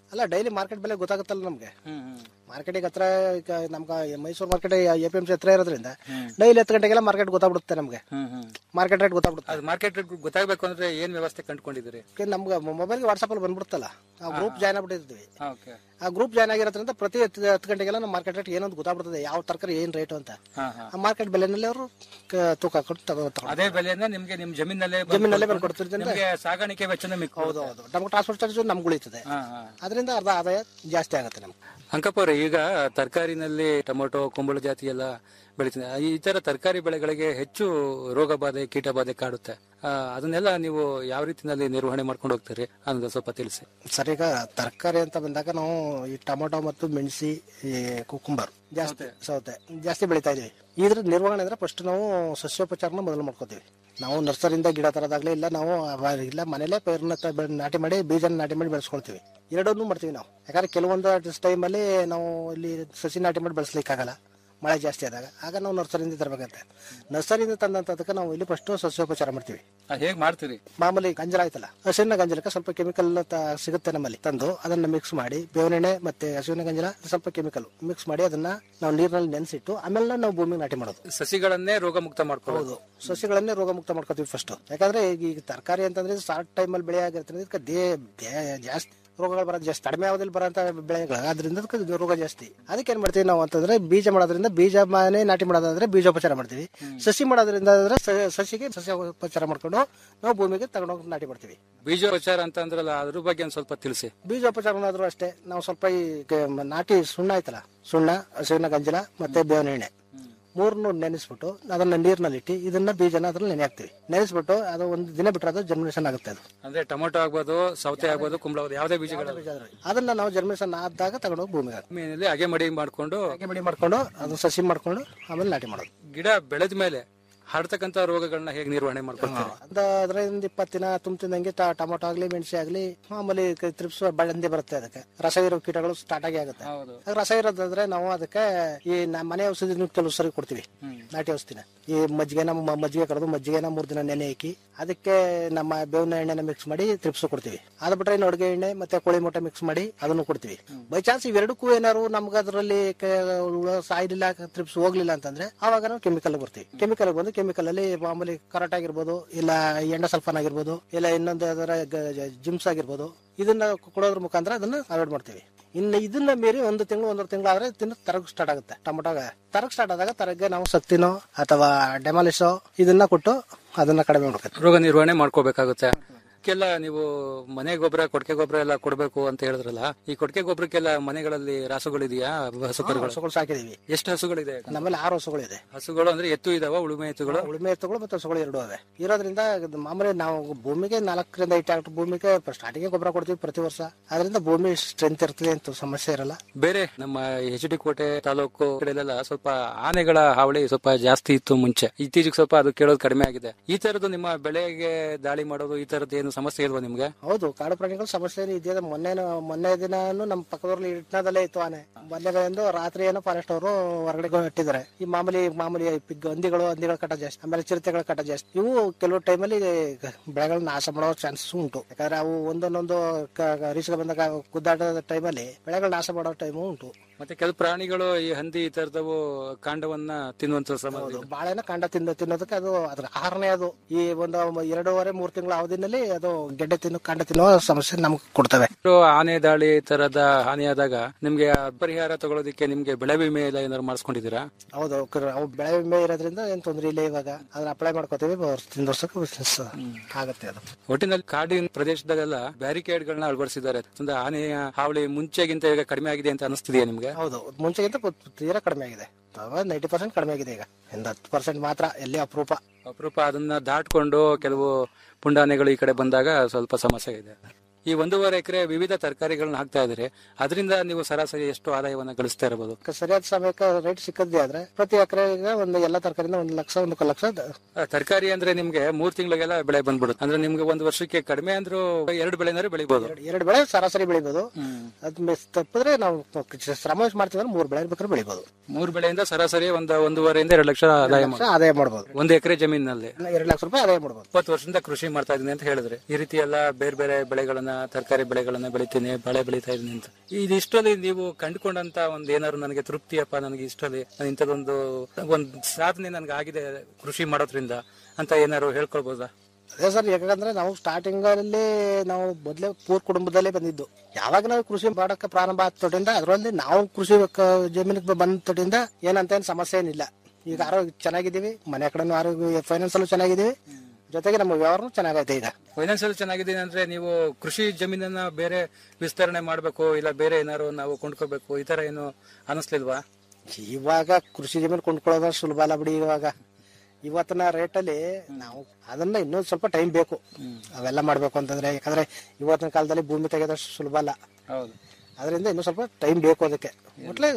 ಅಲ್ಲ ಡೈಲಿ ಮಾರ್ಕೆಟ್ ಬೆಲೆ ಗೊತ್ತಾಗುತ್ತಲ್ಲ ನಮ್ಗೆ ಮಾರ್ಕೆಟಿಗೆ ಹತ್ರ ಈಗ ನಮ್ಗೆ Mysuru market A P M C ಹತ್ರ ಇರೋದ್ರಿಂದ ಡೈಲಿ ಹತ್ತು ಗಂಟೆಗೆಲ್ಲ ಮಾರ್ಕೆಟ್ ಗೊತ್ತಾಗ್ಬಿಡುತ್ತೆ ನಮ್ಗೆ ಮಾರ್ಕೆಟ್ ರೇಟ್ ಗೊತ್ತಾಗ್ಬಿಡುತ್ತೆ ಅದು ಮಾರ್ಕೆಟ್ ಗೊತ್ತಾಗಬೇಕು ಅಂದ್ರೆ ಏನ್ ವ್ಯವಸ್ಥೆ ಕಂಡುಕೊಂಡಿದ್ದೀರಿ ಅದಕ್ಕೆ ನಮ್ಗೆ ಮೊಬೈಲ್ಗೆ ವಾಟ್ಸಪ್ಪಲ್ಲಿ ಬಂದ್ಬಿಡುತ್ತಲ್ಲ ನಾವು ಗ್ರೂಪ್ ಜಾಯ್ನ್ ಆಗ್ಬಿಟ್ಟಿರ್ತೀವಿ ಓಕೆ ಆ ಗ್ರೂಪ್ ಜಾಯ್ನ್ ಆಗಿರೋದ್ರಿಂದ ಪ್ರತಿ ಹತ್ತು ಹತ್ತು ಗಂಟೆಗೆಲ್ಲ ನಮ್ಮ ಮಾರ್ಕೆಟ್ ರೇಟ್ ಏನಂತ ಗೊತ್ತಾಗ್ಬಿಡ್ತದೆ ಯಾವ ತರಕಾರಿ ಏನ್ ರೇಟು ಅಂತ ಹಾ ಹಾ ಆ ಮಾರ್ಕೆಟ್ ಬೆಲೆನಲ್ಲಿ ಅವರು ತೂಕ ಹಾಕೊಂಡು ತಗೋ ತಗೊಂಡು ಅದೇ ಬೆಲೆಯನ್ನ ನಿಮ್ಗೆ ನಿಮ್ ಜಮೀನಲ್ಲೇ ಬಂದು ಜಮೀನಲ್ಲೇ ಬಂದು ಕೊಡ್ತಿರ್ತೀನಿ ನಿಮ್ಗೆ ಸಾಗಾಣಿಕೆ ವೆಚ್ಚನ ಮಿಕ್ಕ ಹೌದು ಹೌದು ನಮ್ಗೆ ಟ್ರಾನ್ಸ್ಪೋರ್ಟ್ ಚಾರ್ಜ್ ನಮ್ಗೆ ಉಳಿತದೆ ಹಾ ಹಾ ಅದರಿಂದ ಅರ್ಧ ಆದಾಯ ಜಾಸ್ತಿ ಆಗುತ್ತೆ ನಮ್ಗೆ ಅಂಕಪ್ಪ ಅವ್ರೆ ಈಗ ತರಕಾರಿನಲ್ಲಿ ಟೊಮೊಟೊ ಕುಂಬಳ ಜಾತಿ ಎಲ್ಲ ಬೆಳಿತೀನಿ ಈ ತರ ತರಕಾರಿ ಬೆಳೆಗಳಿಗೆ ಹೆಚ್ಚು ರೋಗ ಬಾಧೆ ಕೀಟ ಬಾಧೆ ಕಾಡುತ್ತೆ ಆ, ಅದನ್ನೆಲ್ಲ ನೀವು ಯಾವ ರೀತಿನಲ್ಲಿ ನಿರ್ವಹಣೆ ಮಾಡ್ಕೊಂಡು ಹೋಗ್ತೀರಿ ಅನ್ನೋದು ಸ್ವಲ್ಪ ತಿಳಿಸಿ ಸರ್ ಈಗ ತರಕಾರಿ ಅಂತ ಬಂದಾಗ ನಾವು ಈ ಟೊಮೊಟೊ ಮತ್ತು ಮೆಣಸಿ ಈ ಕುಕುಂಬರ್ ಜಾಸ್ತಿ ಸೌತೆ ಜಾಸ್ತಿ ಬೆಳಿತಾ ಇದೀವಿ ಇದ್ರ ನಿರ್ವಹಣೆ ಅಂದ್ರೆ ಫಸ್ಟ್ ನಾವು ಸಸ್ಯೋಪಚಾರನ ಮೊದಲು ಮಾಡ್ಕೋತೀವಿ ನಾವು ನರ್ಸರಿಯಿಂದ ಗಿಡ ತರೋದಾಗ್ಲಿ ಇಲ್ಲ ನಾವು ಅವ- ಇಲ್ಲ ಮನೇಲೆ ಪೈರ್ನ ತ- ಬೆಳ್- ನಾಟಿ ಮಾಡಿ ಬೀಜನ ನಾಟಿ ಮಾಡಿ ಬೆಳೆಸ್ಕೊಳ್ತೀವಿ ಎರಡನ್ನೂ ಮಾಡ್ತೀವಿ ನಾವು ಯಾಕಂದ್ರೆ ಕೆಲವೊಂದು ಟೈಮಲ್ಲಿ ನಾವು ಇಲ್ಲಿ ಸಸಿ ನಾಟಿ ಮಾಡಿ ಬೆಳೆಸ್ಲಿಕ್ಕಾಗಲ್ಲ ಮಳೆ ಜಾಸ್ತಿ ಆದಾಗ ಆಗ ನಾವು ನರ್ಸರಿಯಿಂದ ತರಬೇಕಂತೆ ನರ್ಸರಿಯಿಂದ ತಂದಂತದಕ್ಕೆ ನಾವು ಇಲ್ಲಿ ಫಸ್ಟ್ ಸಸ್ಯೋಪಚಾರ ಮಾಡ್ತೀವಿ ಅದ್ ಹೇಗ್ ಮಾಡ್ತೀರಿ ಮಾಮೂಲಿ ಗಂಜಲ ಆಯ್ತಲ್ಲ ಹಸುವಿನ ಗಂಜಲಕ್ಕೆ ಸ್ವಲ್ಪ ಕೆಮಿಕಲ್ ಸಿಗುತ್ತೆ ನಮ್ಮಲ್ಲಿ ತಂದು ಅದನ್ನ ಮಿಕ್ಸ್ ಮಾಡಿ ಬೇವಿನೆಣ್ಣೆ ಮತ್ತೆ ಹಸುವಿನ ಗಂಜಲ ಸ್ವಲ್ಪ ಕೆಮಿಕಲ್ ಮಿಕ್ಸ್ ಮಾಡಿ ಅದನ್ನ ನಾವು ನೀರಿನಲ್ಲಿ ನೆನೆಸಿಟ್ಟು ಆಮೇಲೆ ನಾವು ಭೂಮಿಗೆ ನಾಟಿ ಮಾಡೋದು ಸಸಿಗಳನ್ನೇ ರೋಗ ಮುಕ್ತ ಮಾಡ್ಕೊಳ್ಳೋದು ಹೌದು ಸಸ್ಯಗಳನ್ನೇ ರೋಗ ಮುಕ್ತ ಮಾಡ್ಕೋತೀವಿ ಫಸ್ಟ್ ಯಾಕಂದ್ರೆ ಈಗ ಈಗ ತರಕಾರಿ ಅಂತಂದ್ರೆ ಶಾರ್ಟ್ ಟೈಮಲ್ಲಿ ಬೆಳೆ ಆಗಿರ್ತದೆ ಇದಕ್ಕೆ ದೇ ದೇ- ಜಾಸ್ತಿ ರೋಗಗಳು ಬರೋದು ಜಾಸ್ತಿ ಕಡಿಮೆ ಅವಧಿಯಲ್ಲಿ ಬರೋಂಥ ಬೆಳೆಗಳು ಅದರಿಂದ ಅದಕ್ಕೆ ಇದು ರೋಗ ಜಾಸ್ತಿ ಅದಕ್ಕೆ ಏನ್ ಮಾಡ್ತೀವಿ ನಾವು ಅಂತಂದ್ರೆ ಬೀಜ ಮಾಡೋದ್ರಿಂದ ಬೀಜ ಮನೆ ನಾಟಿ ಮಾಡೋದಾದ್ರೆ ಬೀಜೋಪಚಾರ ಮಾಡ್ತೀವಿ ಸಸಿ ಮಾಡೋದ್ರಿಂದ ಆದ್ರೆ ಸ- ಸಸಿಗೆ ಸಸ್ಯೋಪಚಾರ ಮಾಡ್ಕೊಂಡು ನಾವು ಭೂಮಿಗೆ ತಗೊಂಡೋಗಿ ನಾಟಿ ಮಾಡ್ತೀವಿ ಬೀಜೋಪಚಾರ ಅಂತ ಅಂದ್ರಲ್ಲ ಅದ್ರ ಬಗ್ಗೆ ಒಂದ್ ಸ್ವಲ್ಪ ತಿಳಿಸಿ ಬೀಜೋಪಚಾರನಾದ್ರೂ ಅಷ್ಟೇ ನಾವು ಸ್ವಲ್ಪ ಈ ಕ- ನಾಟಿ ಸುಣ್ಣ ಆಯ್ತಲ್ಲ ಸುಣ್ಣ ಹಸುವಿನ ಗಂಜಲ ಮತ್ತೆ ಬೇವಿನ ಎಣ್ಣೆ ಮೂರನ್ನು ನೆನೆಸ್ಬಿಟ್ಟು ಅದನ್ನ ನೀರಿನಲ್ಲಿ ಇಟ್ಟು ಇದನ್ನ ಬೀಜನ ಅದ್ರಲ್ಲಿ ನೆನೆ ಹಾಕ್ತಿವಿ ನೆನೆಸ್ಬಿಟ್ಟು ಅದು ಒಂದು ದಿನ ಬಿಟ್ಟರೆ ಅದು ಜರ್ಮಿನೇಷನ್ ಆಗುತ್ತೆ ಅದು ಅಂದ್ರೆ ಟೊಮೊಟೊ ಆಗ್ಬೋದು ಸೌತೆ ಆಗ್ಬೋದು ಕುಂಬಳ ಆಗ್ಬೋದು ಯಾವುದೇ ಬೀಜಗಳು ಅದನ್ನ ನಾವು ಜರ್ಮಿನೇಷನ್ ಆದಾಗ ತಗೊಂಡೋಗಿ ಭೂಮಿಗೆ ಹಾಕ್ತೀವಿ ಭೂಮಿಯಲ್ಲಿ ಅಗೆ ಮಡಿ ಮಾಡ್ಕೊಂಡು ಹಾಗೆ ಮಡಿ ಮಾಡ್ಕೊಂಡು ಅದು ಸಸಿ ಮಾಡ್ಕೊಂಡು ಆಮೇಲೆ ನಾಟಿ ಮಾಡೋದು ಗಿಡ ಬೆಳೆದ ಮೇಲೆ ಹರಡ್ತಕ್ಕಂತ ರೋಗಗಳನ್ನ ಹೇಗೆ ನಿರ್ವಹಣೆ ಮಾಡ್ಕೊಳ್ತಾರೆ ಅದ ಅದರಿಂದ ಇಪ್ಪತ್ತು ದಿನ ತುಂಬ್ತಿದ್ದಂಗೆ ಟ- ಟೊಮೊಟೊ ಆಗ್ಲಿ ಮೆಣಸಿ ಆಗ್ಲಿ ಮಾಮೂಲಿ ಕ- ತ್ರಿಪ್ಸ್ ಬಂದಿ ಬರುತ್ತೆ ಅದಕ್ಕೆ ರಸ ಇರೋ ಕೀಟಗಳು ಸ್ಟಾರ್ಟ್ ಆಗಿ ಆಗುತ್ತೆ ಹೌದು ಅದು ರಸ ಇರೋದಂದ್ರೆ ನಾವು ಅದಕ್ಕೆ ಈ ನಮ್ಮ ಮನೆ ಔಷಧಿ ಕೆಲವು ಸರಿ ಕೊಡ್ತೀವಿ ನಾಟಿ ಔಷಧಿನ ಈ ಮಜ್ಜಿಗೆನ ಮ- ಮಜ್ಜಿಗೆ ಕರೆದು ಮಜ್ಜಿಗೆನ ಮೂರ್ ದಿನ ನೆನೆ ಹಾಕಿ ಅದಕ್ಕೆ ನಮ್ಮ ಬೇವಿನ ಎಣ್ಣೆನ ಮಿಕ್ಸ್ ಮಾಡಿ ತ್ರಿಪ್ಸ್ ಕೊಡ್ತೀವಿ ಅದ್ ಬಿಟ್ರೆ ಇನ್ನು ಅಡುಗೆ ಎಣ್ಣೆ ಮತ್ತೆ ಕೋಳಿ ಮೊಟ್ಟೆ ಮಿಕ್ಸ್ ಮಾಡಿ ಅದನ್ನು ಕೊಡ್ತೀವಿ ಬೈ ಚಾನ್ಸ್ ಇವೆರಡಕ್ಕೂ ಏನಾದ್ರು ನಮ್ಗೆ ಅದರಲ್ಲಿ ಸಾಯ್ಲಿಲ್ಲ ತ್ರಿಪ್ಸ್ ಹೋಗ್ಲಿಲ್ಲ ಅಂತಂದ್ರೆ ಅವಾಗ ನಾವು ಕೆಮಿಕಲ್ ಬರ್ತೀವಿ ಕೆಮಿಕಲ್ ಬಂದು ಕೆಮಿಕಲ್ ಅಲ್ಲಿ ಮಾಮೂಲಿ ಕರಾಟ್ ಆಗಿರ್ಬೋದು ಇಲ್ಲ ಎಣ್ಣೆ ಸಲ್ಫಾನ್ ಆಗಿರ್ಬೋದು ಇಲ್ಲ ಇನ್ನೊಂದು ಅದರ ಜಿಮ್ಸ್ ಆಗಿರ್ಬೋದು ಇದನ್ನ ಕೊಡೋದ್ರ ಮುಖಾಂತರ ಅದನ್ನ ಅವಾಯ್ಡ್ ಮಾಡ್ತೀವಿ ಇನ್ನು ಇದನ್ನ ಮೀರಿ ಒಂದು ತಿಂಗಳು ಒಂದೂವರೆ ತಿಂಗಳು ಆದ್ರೆ ತಿನ್ನ ತರಗ್ ಸ್ಟಾರ್ಟ್ ಆಗುತ್ತೆ ಟೊಮೊಟೊಗ ತರಗ್ ಸ್ಟಾರ್ಟ್ ಆದಾಗ ತರಗ್ಗೆ ನಾವು ಸಕ್ತಿನೋ ಅಥವಾ ಡೆಮಾಲಿಸೋ ಇದನ್ನ ಕೊಟ್ಟು ಅದನ್ನ ಕಡಿಮೆ ಮಾಡ್ಬೇಕು ರೋಗ ನಿರ್ವಹಣೆ ಮಾಡ್ಕೋಬೇಕಾಗುತ್ತೆ ಇದಕ್ಕೆಲ್ಲ ನೀವು ಮನೆ ಗೊಬ್ಬರ ಕೊಟ್ಟಿಗೆ ಗೊಬ್ಬರ ಎಲ್ಲ ಕೊಡ್ಬೇಕು ಅಂತ ಹೇಳಿದ್ರಲ್ಲ ಈ ಕೊಟ್ಟಿಗೆ ಗೊಬ್ಬರಕ್ಕೆಲ್ಲ ಮನೆಗಳಲ್ಲಿ ರಾಸುಗಳಿದೆಯಾ ಹಸುಕರುಗಳು ಹಸುಗಳು ಸಾಕಿದೀವಿ ಎಷ್ಟು ಹಸುಗಳಿದೆ ನಮ್ಮಲ್ಲಿ ಆರು ಹಸುಗಳು ಇದೆ ಹಸುಗಳು ಅಂದ್ರೆ ಎತ್ತು ಇದಾವ ಉಳುಮೆ ಎತ್ತುಗಳು ಉಳುಮೆ ಎತ್ತುಗಳು ಮತ್ತೆ ಹಸುಗಳು ಎರಡು ಅವೆ ಇರೋದ್ರಿಂದ ಇದು ಮಾಮೂಲಿ ನಾವು ಭೂಮಿಗೆ ನಾಲ್ಕರಿಂದ ಐದು ಟ್ರಾಕ್ಟರ್ ಭೂಮಿಗೆ ಸ್ಟಾರ್ಟಿಂಗ್ ಗೊಬ್ಬರ ಕೊಡ್ತೀವಿ ಪ್ರತಿ ವರ್ಷ ಅದರಿಂದ ಭೂಮಿ ಸ್ಟ್ರೆಂತ್ ಇರ್ತದೆ ಅಂತ ಸಮಸ್ಯೆ ಇರಲ್ಲ ಬೇರೆ ನಮ್ಮ ಎಚ್ ಡಿ ಕೋಟೆ ತಾಲೂಕು ಕಡೆಲೆಲ್ಲ ಸ್ವಲ್ಪ ಆನೆಗಳ ಹಾವಳಿ ಸ್ವಲ್ಪ ಜಾಸ್ತಿ ಇತ್ತು ಮುಂಚೆ ಇತ್ತೀಚೆಗೆ ಸ್ವಲ್ಪ ಅದು ಕೇಳೋದು ಕಡಿಮೆ ಆಗಿದೆ ಈ ತರದ್ದು ನಿಮ್ಮ ಬೆಳೆಗೆ ದಾಳಿ ಮಾಡೋದು ಈ ತರದ್ದು ಏನು ಸಮಸ್ಯೆ ಇಲ್ವಾ ನಿಮ್ಗೆ ಹೌದು ಕಾಡು ಪ್ರಾಣಿಗಳು ಸಮಸ್ಯೆ ಏನು ಇದೆಯಾ ಮೊನ್ನೆ ಮೊನ್ನೆ ದಿನಾನು ನಮ್ಮ ಪಕ್ಕದವ್ರಲ್ಲಿ ಇಟ್ನದಲ್ಲೇ ಇತ್ತು ಆನೆ ಮೊನ್ನೆಗಳಿಂದ ರಾತ್ರಿ ಏನೋ ಫಾರೆಸ್ಟ್ ಅವರು ಹೊರಗಡೆ ಇಟ್ಟಿದ್ದಾರೆ ಈ ಮಾಮೂಲಿ ಮಾಮೂಲಿ ಪಿಗ್ ಹಂದಿಗಳು ಹಂದಿಗಳ ಕಟ ಜಾಸ್ತಿ ಆಮೇಲೆ ಚಿರತೆಗಳ ಕಟ ಜಾಸ್ತಿ ಇವು ಕೆಲವು ಟೈಮಲ್ಲಿ ಬೆಳೆಗಳನ್ನ ನಾಶ ಮಾಡೋ ಚಾನ್ಸಸ್ ಉಂಟು ಯಾಕಂದ್ರೆ ಅವು ಒಂದೊಂದೊಂದು ರೀಸ್ಗೆ ಬಂದಾಗ ಗುದ್ದಾಟದ ಟೈಮಲ್ಲಿ ಬೆಳೆಗಳು ನಾಶ ಮಾಡೋ ಟೈಮು ಉಂಟು ಮತ್ತೆ ಕೆಲವು ಪ್ರಾಣಿಗಳು ಈ ಹಂದಿ ಈ ತರದವು ಕಾಂಡವನ್ನ ತಿನ್ನುವಂತ ಸಮಸ್ಯೆ ಹೌದು ಬಾಳೆನ ಕಾಂಡ ತಿನ್ನ ತಿನ್ನೋದಕ್ಕೆ ಅದು ಅದ್ರ ಆಹಾರನೇ ಅದು ಈ ಒಂದು ಎರಡೂವರೆ ಮೂರು ತಿಂಗಳ ಅವಧಿನಲ್ಲಿ ಅದು ಗೆಡ್ಡೆ ತಿನ್ನು ಕಾಂಡ ತಿನ್ನೋ ಸಮಸ್ಯೆ ನಮ್ಗೆ ಕೊಡ್ತವೆ ಆನೆ ದಾಳಿ ತರದ ಹಾನಿಯಾದಾಗ ನಿಮ್ಗೆ ಪರಿಹಾರ ತಗೊಳ್ಳೋದಕ್ಕೆ ನಿಮ್ಗೆ ಬೆಳೆ ವಿಮೆ ಎಲ್ಲ ಏನಾದ್ರು ಮಾಡಿಸ್ಕೊಂಡಿದ್ದೀರಾ ಹೌದು ಕರ್- ಅವು ಬೆಳೆ ವಿಮೆ ಇರೋದ್ರಿಂದ ಏನ್ ತೊಂದ್ರೆ ಇಲ್ಲ ಇವಾಗ ಅದನ್ನ ಅಪ್ಲೈ ಮಾಡ್ಕೋತೀವಿ ವರ್ಷದಿಂದ ವರ್ಷಕ್ಕೆ ಬಿಸ್ನೆಸ್ ಆಗುತ್ತೆ ಅದು ಒಟ್ಟಿನಲ್ಲಿ ಕಾಡಿನ ಪ್ರದೇಶದಲ್ಲೆಲ್ಲ ಬ್ಯಾರಿಕೇಡ್ ಗಳನ್ನ ಅಳವಡಿಸಿದ್ದಾರೆ ಅಂದ್ರೆ ಆನೆಯ ಹಾವಳಿ ಮುಂಚೆಗಿಂತ ಈಗ ಕಡಿಮೆ ಆಗಿದೆ ಅಂತ ಅನಿಸ್ತಿದೆಯಾ ನಿಮ್ಗೆ ಹೌದು ಮುಂಚೆಗಿಂತ ಪು- ತೀರಾ ಕಡಿಮೆ ಆಗಿದೆ ನೈಂಟಿ ಪರ್ಸೆಂಟ್ ಕಡಿಮೆ ಆಗಿದೆ ಈಗ ಒಂದು ಹತ್ತು ಪರ್ಸೆಂಟ್ ಮಾತ್ರ ಎಲ್ಲಿ ಅಪರೂಪ ಅಪರೂಪ ಅದನ್ನ ದಾಟ್ಕೊಂಡು ಕೆಲವು ಪುಂಡಾನೆಗಳು ಈ ಕಡೆ ಬಂದಾಗ ಸ್ವಲ್ಪ ಸಮಸ್ಯೆ ಇದೆ ಈ ಒಂದೂವರೆ ಎಕರೆ ವಿವಿಧ ತರಕಾರಿಗಳನ್ನ ಹಾಕ್ತಾ ಇದ್ರೆ ಅದರಿಂದ ನೀವು ಸರಾಸರಿ ಎಷ್ಟು ಆದಾಯವನ್ನ ಗಳಿಸ್ತಾ ಇರಬಹುದು ಕ- ಸರಿಯಾದ ಸಮಯಕ್ಕೆ ರೇಟ್ ಸಿಕ್ಕದ್ದೇ ಆದ್ರೆ ಪ್ರತಿ ಎಕರೆಗೆ ಒಂದು ಎಲ್ಲ ತರಕಾರಿಯಿಂದ ಒಂದು ಲಕ್ಷ ಒಂದು ಲಕ್ಷ ದ- ತರಕಾರಿ ಅಂದ್ರೆ ನಿಮ್ಗೆ ಮೂರ್ ತಿಂಗಳಿಗೆಲ್ಲ ಬೆಳೆ ಬಂದ್ಬಿಡುತ್ತೆ ಅಂದ್ರೆ ನಿಮ್ಗೆ ಒಂದು ವರ್ಷಕ್ಕೆ ಕಡಿಮೆ ಅಂದ್ರೂ ಎರಡು ಬೆಳೆನಾರು ಬೆಳಿಬಹುದು ಎರಡು- ಎರಡು ಬೆಳೆ ಸರಾಸರಿ ಬೆಳಿಬೋದು ಅದ್ ಮಿಸ್ ತಪ್ಪಿದ್ರೆ ನಾವು ಶ್ರಮ ಮಾಡ್ತೀವಿ ಮೂರು ಬೆಳೆ ಬೇಕಾದ್ರೆ ಬೆಳಿಬೋದು ಮೂರ್ ಬೆಳೆಯಿಂದ ಸರಾಸರಿ ಒಂದು ಒಂದೂವರೆಯಿಂದ ಎರಡು ಲಕ್ಷ ಆದಾಯ ಲಕ್ಷ ಆದಾಯ ಮಾಡ್ಬೋದು ಒಂದು ಎಕರೆ ಜಮೀನಿನಲ್ಲಿ ಎರಡು ಲಕ್ಷ ರೂಪಾಯಿ ಆದಾಯ ಮಾಡ್ಬೋದು ಇಪ್ಪತ್ತು ವರ್ಷದಿಂದ ಕೃಷಿ ಮಾಡ್ತಾ ಇದೀನಿ ಅಂತ ಹೇಳಿದ್ರೆ ಈ ರೀತಿ ಎಲ್ಲ ಬೇರೆ ಬೇರೆ ಬೆಳೆಗಳನ್ನ ತರಕಾರಿ ಬೆಳೆಗಳನ್ನ ಬೆಳಿತೀನಿ ಬಾಳೆ ಬೆಳಿತಾ ಇದೀನಿ ಅಂತ ಇದಿಷ್ಟರಲ್ಲಿ ನೀವು ಕಂಡುಕೊಂಡಂತ ಒಂದ್ ಏನಾದ್ರು ನನಗೆ ತೃಪ್ತಿಯಪ್ಪ ನನಗೆ ಇಷ್ಟರಲ್ಲಿ ನಾನು ಇಂಥದೊಂದು ಒಂದ್ ಸಾಧನೆ ನನ್ಗೆ ಆಗಿದೆ ಕೃಷಿ ಮಾಡೋದ್ರಿಂದ ಅಂತ ಏನಾದ್ರು ಹೇಳ್ಕೊಳ್ಬೋದಾ ಅದೇ ಸರ್ ಯಾಕಂದ್ರೆ ನಾವು ಸ್ಟಾರ್ಟಿಂಗ್ ಅಲ್ಲಿ ನಾವು ಮೊದಲೇ ಪೂರ್ ಕುಟುಂಬದಲ್ಲೇ ಬಂದಿದ್ದು ಯಾವಾಗ ನಾವು ಕೃಷಿ ಮಾಡಕ್ಕೆ ಪ್ರಾರಂಭ ಆದ ತೊಟ್ಟಿಂದ ಅದರಲ್ಲಿ ನಾವು ಕೃಷಿ ಕ- ಜಮೀನಿಗೆ ಬಂದ ತೊಟ್ಟಿಂದ ಏನಂತ ಏನ್ ಸಮಸ್ಯೆ ಏನಿಲ್ಲ ಈಗ ಆರೋಗ್ಯ ಚೆನ್ನಾಗಿದ್ದೀವಿ ಮನೆ ಕಡೆನೂ ಆರೋಗ್ಯ ಫೈನಾನ್ಸ್ ಅಲ್ಲೂ ಚೆನ್ನಾಗಿದ್ದೀವಿ ಜೊತೆಗೆ ನಮ್ಮ ವ್ಯವಹಾರನೂ ಚೆನ್ನಾಗೈತೆ ಈಗ ಫೈನಾನ್ಸಿಯಲ್ ಚೆನ್ನಾಗಿದೆ ಅಂದ್ರೆ ನೀವು ಕೃಷಿ ಜಮೀನನ್ನ ಬೇರೆ ವಿಸ್ತರಣೆ ಮಾಡ್ಬೇಕು ಇಲ್ಲ ಬೇರೆ ಏನಾದ್ರು ನಾವು ಕೊಂಡ್ಕೋಬೇಕು ಈ ತರ ಏನು ಅನಿಸ್ಲಿಲ್ವಾ ಇವಾಗ ಕೃಷಿ ಜಮೀನು ಕೊಂಡ್ಕೊಳ್ಳೋದು ಸುಲಭ ಅಲ್ಲ ಬಿಡಿ ಇವಾಗ ಇವತ್ತಿನ ರೇಟಲ್ಲಿ ನಾವು ಅದನ್ನ ಇನ್ನೂ ಸ್ವಲ್ಪ ಟೈಮ್ ಬೇಕು ಅವೆಲ್ಲ ಮಾಡ್ಬೇಕು ಅಂತಂದ್ರೆ ಯಾಕಂದ್ರೆ ಇವತ್ತಿನ ಕಾಲದಲ್ಲಿ ಭೂಮಿ ತೆಗೆದಷ್ಟು ಸುಲಭ ಅಲ್ಲ ಹೌದು ಅದರಿಂದ ಇನ್ನೂ ಸ್ವಲ್ಪ ಟೈಮ್ ಬೇಕು ಅದಕ್ಕೆ ಒಟ್ಲೆ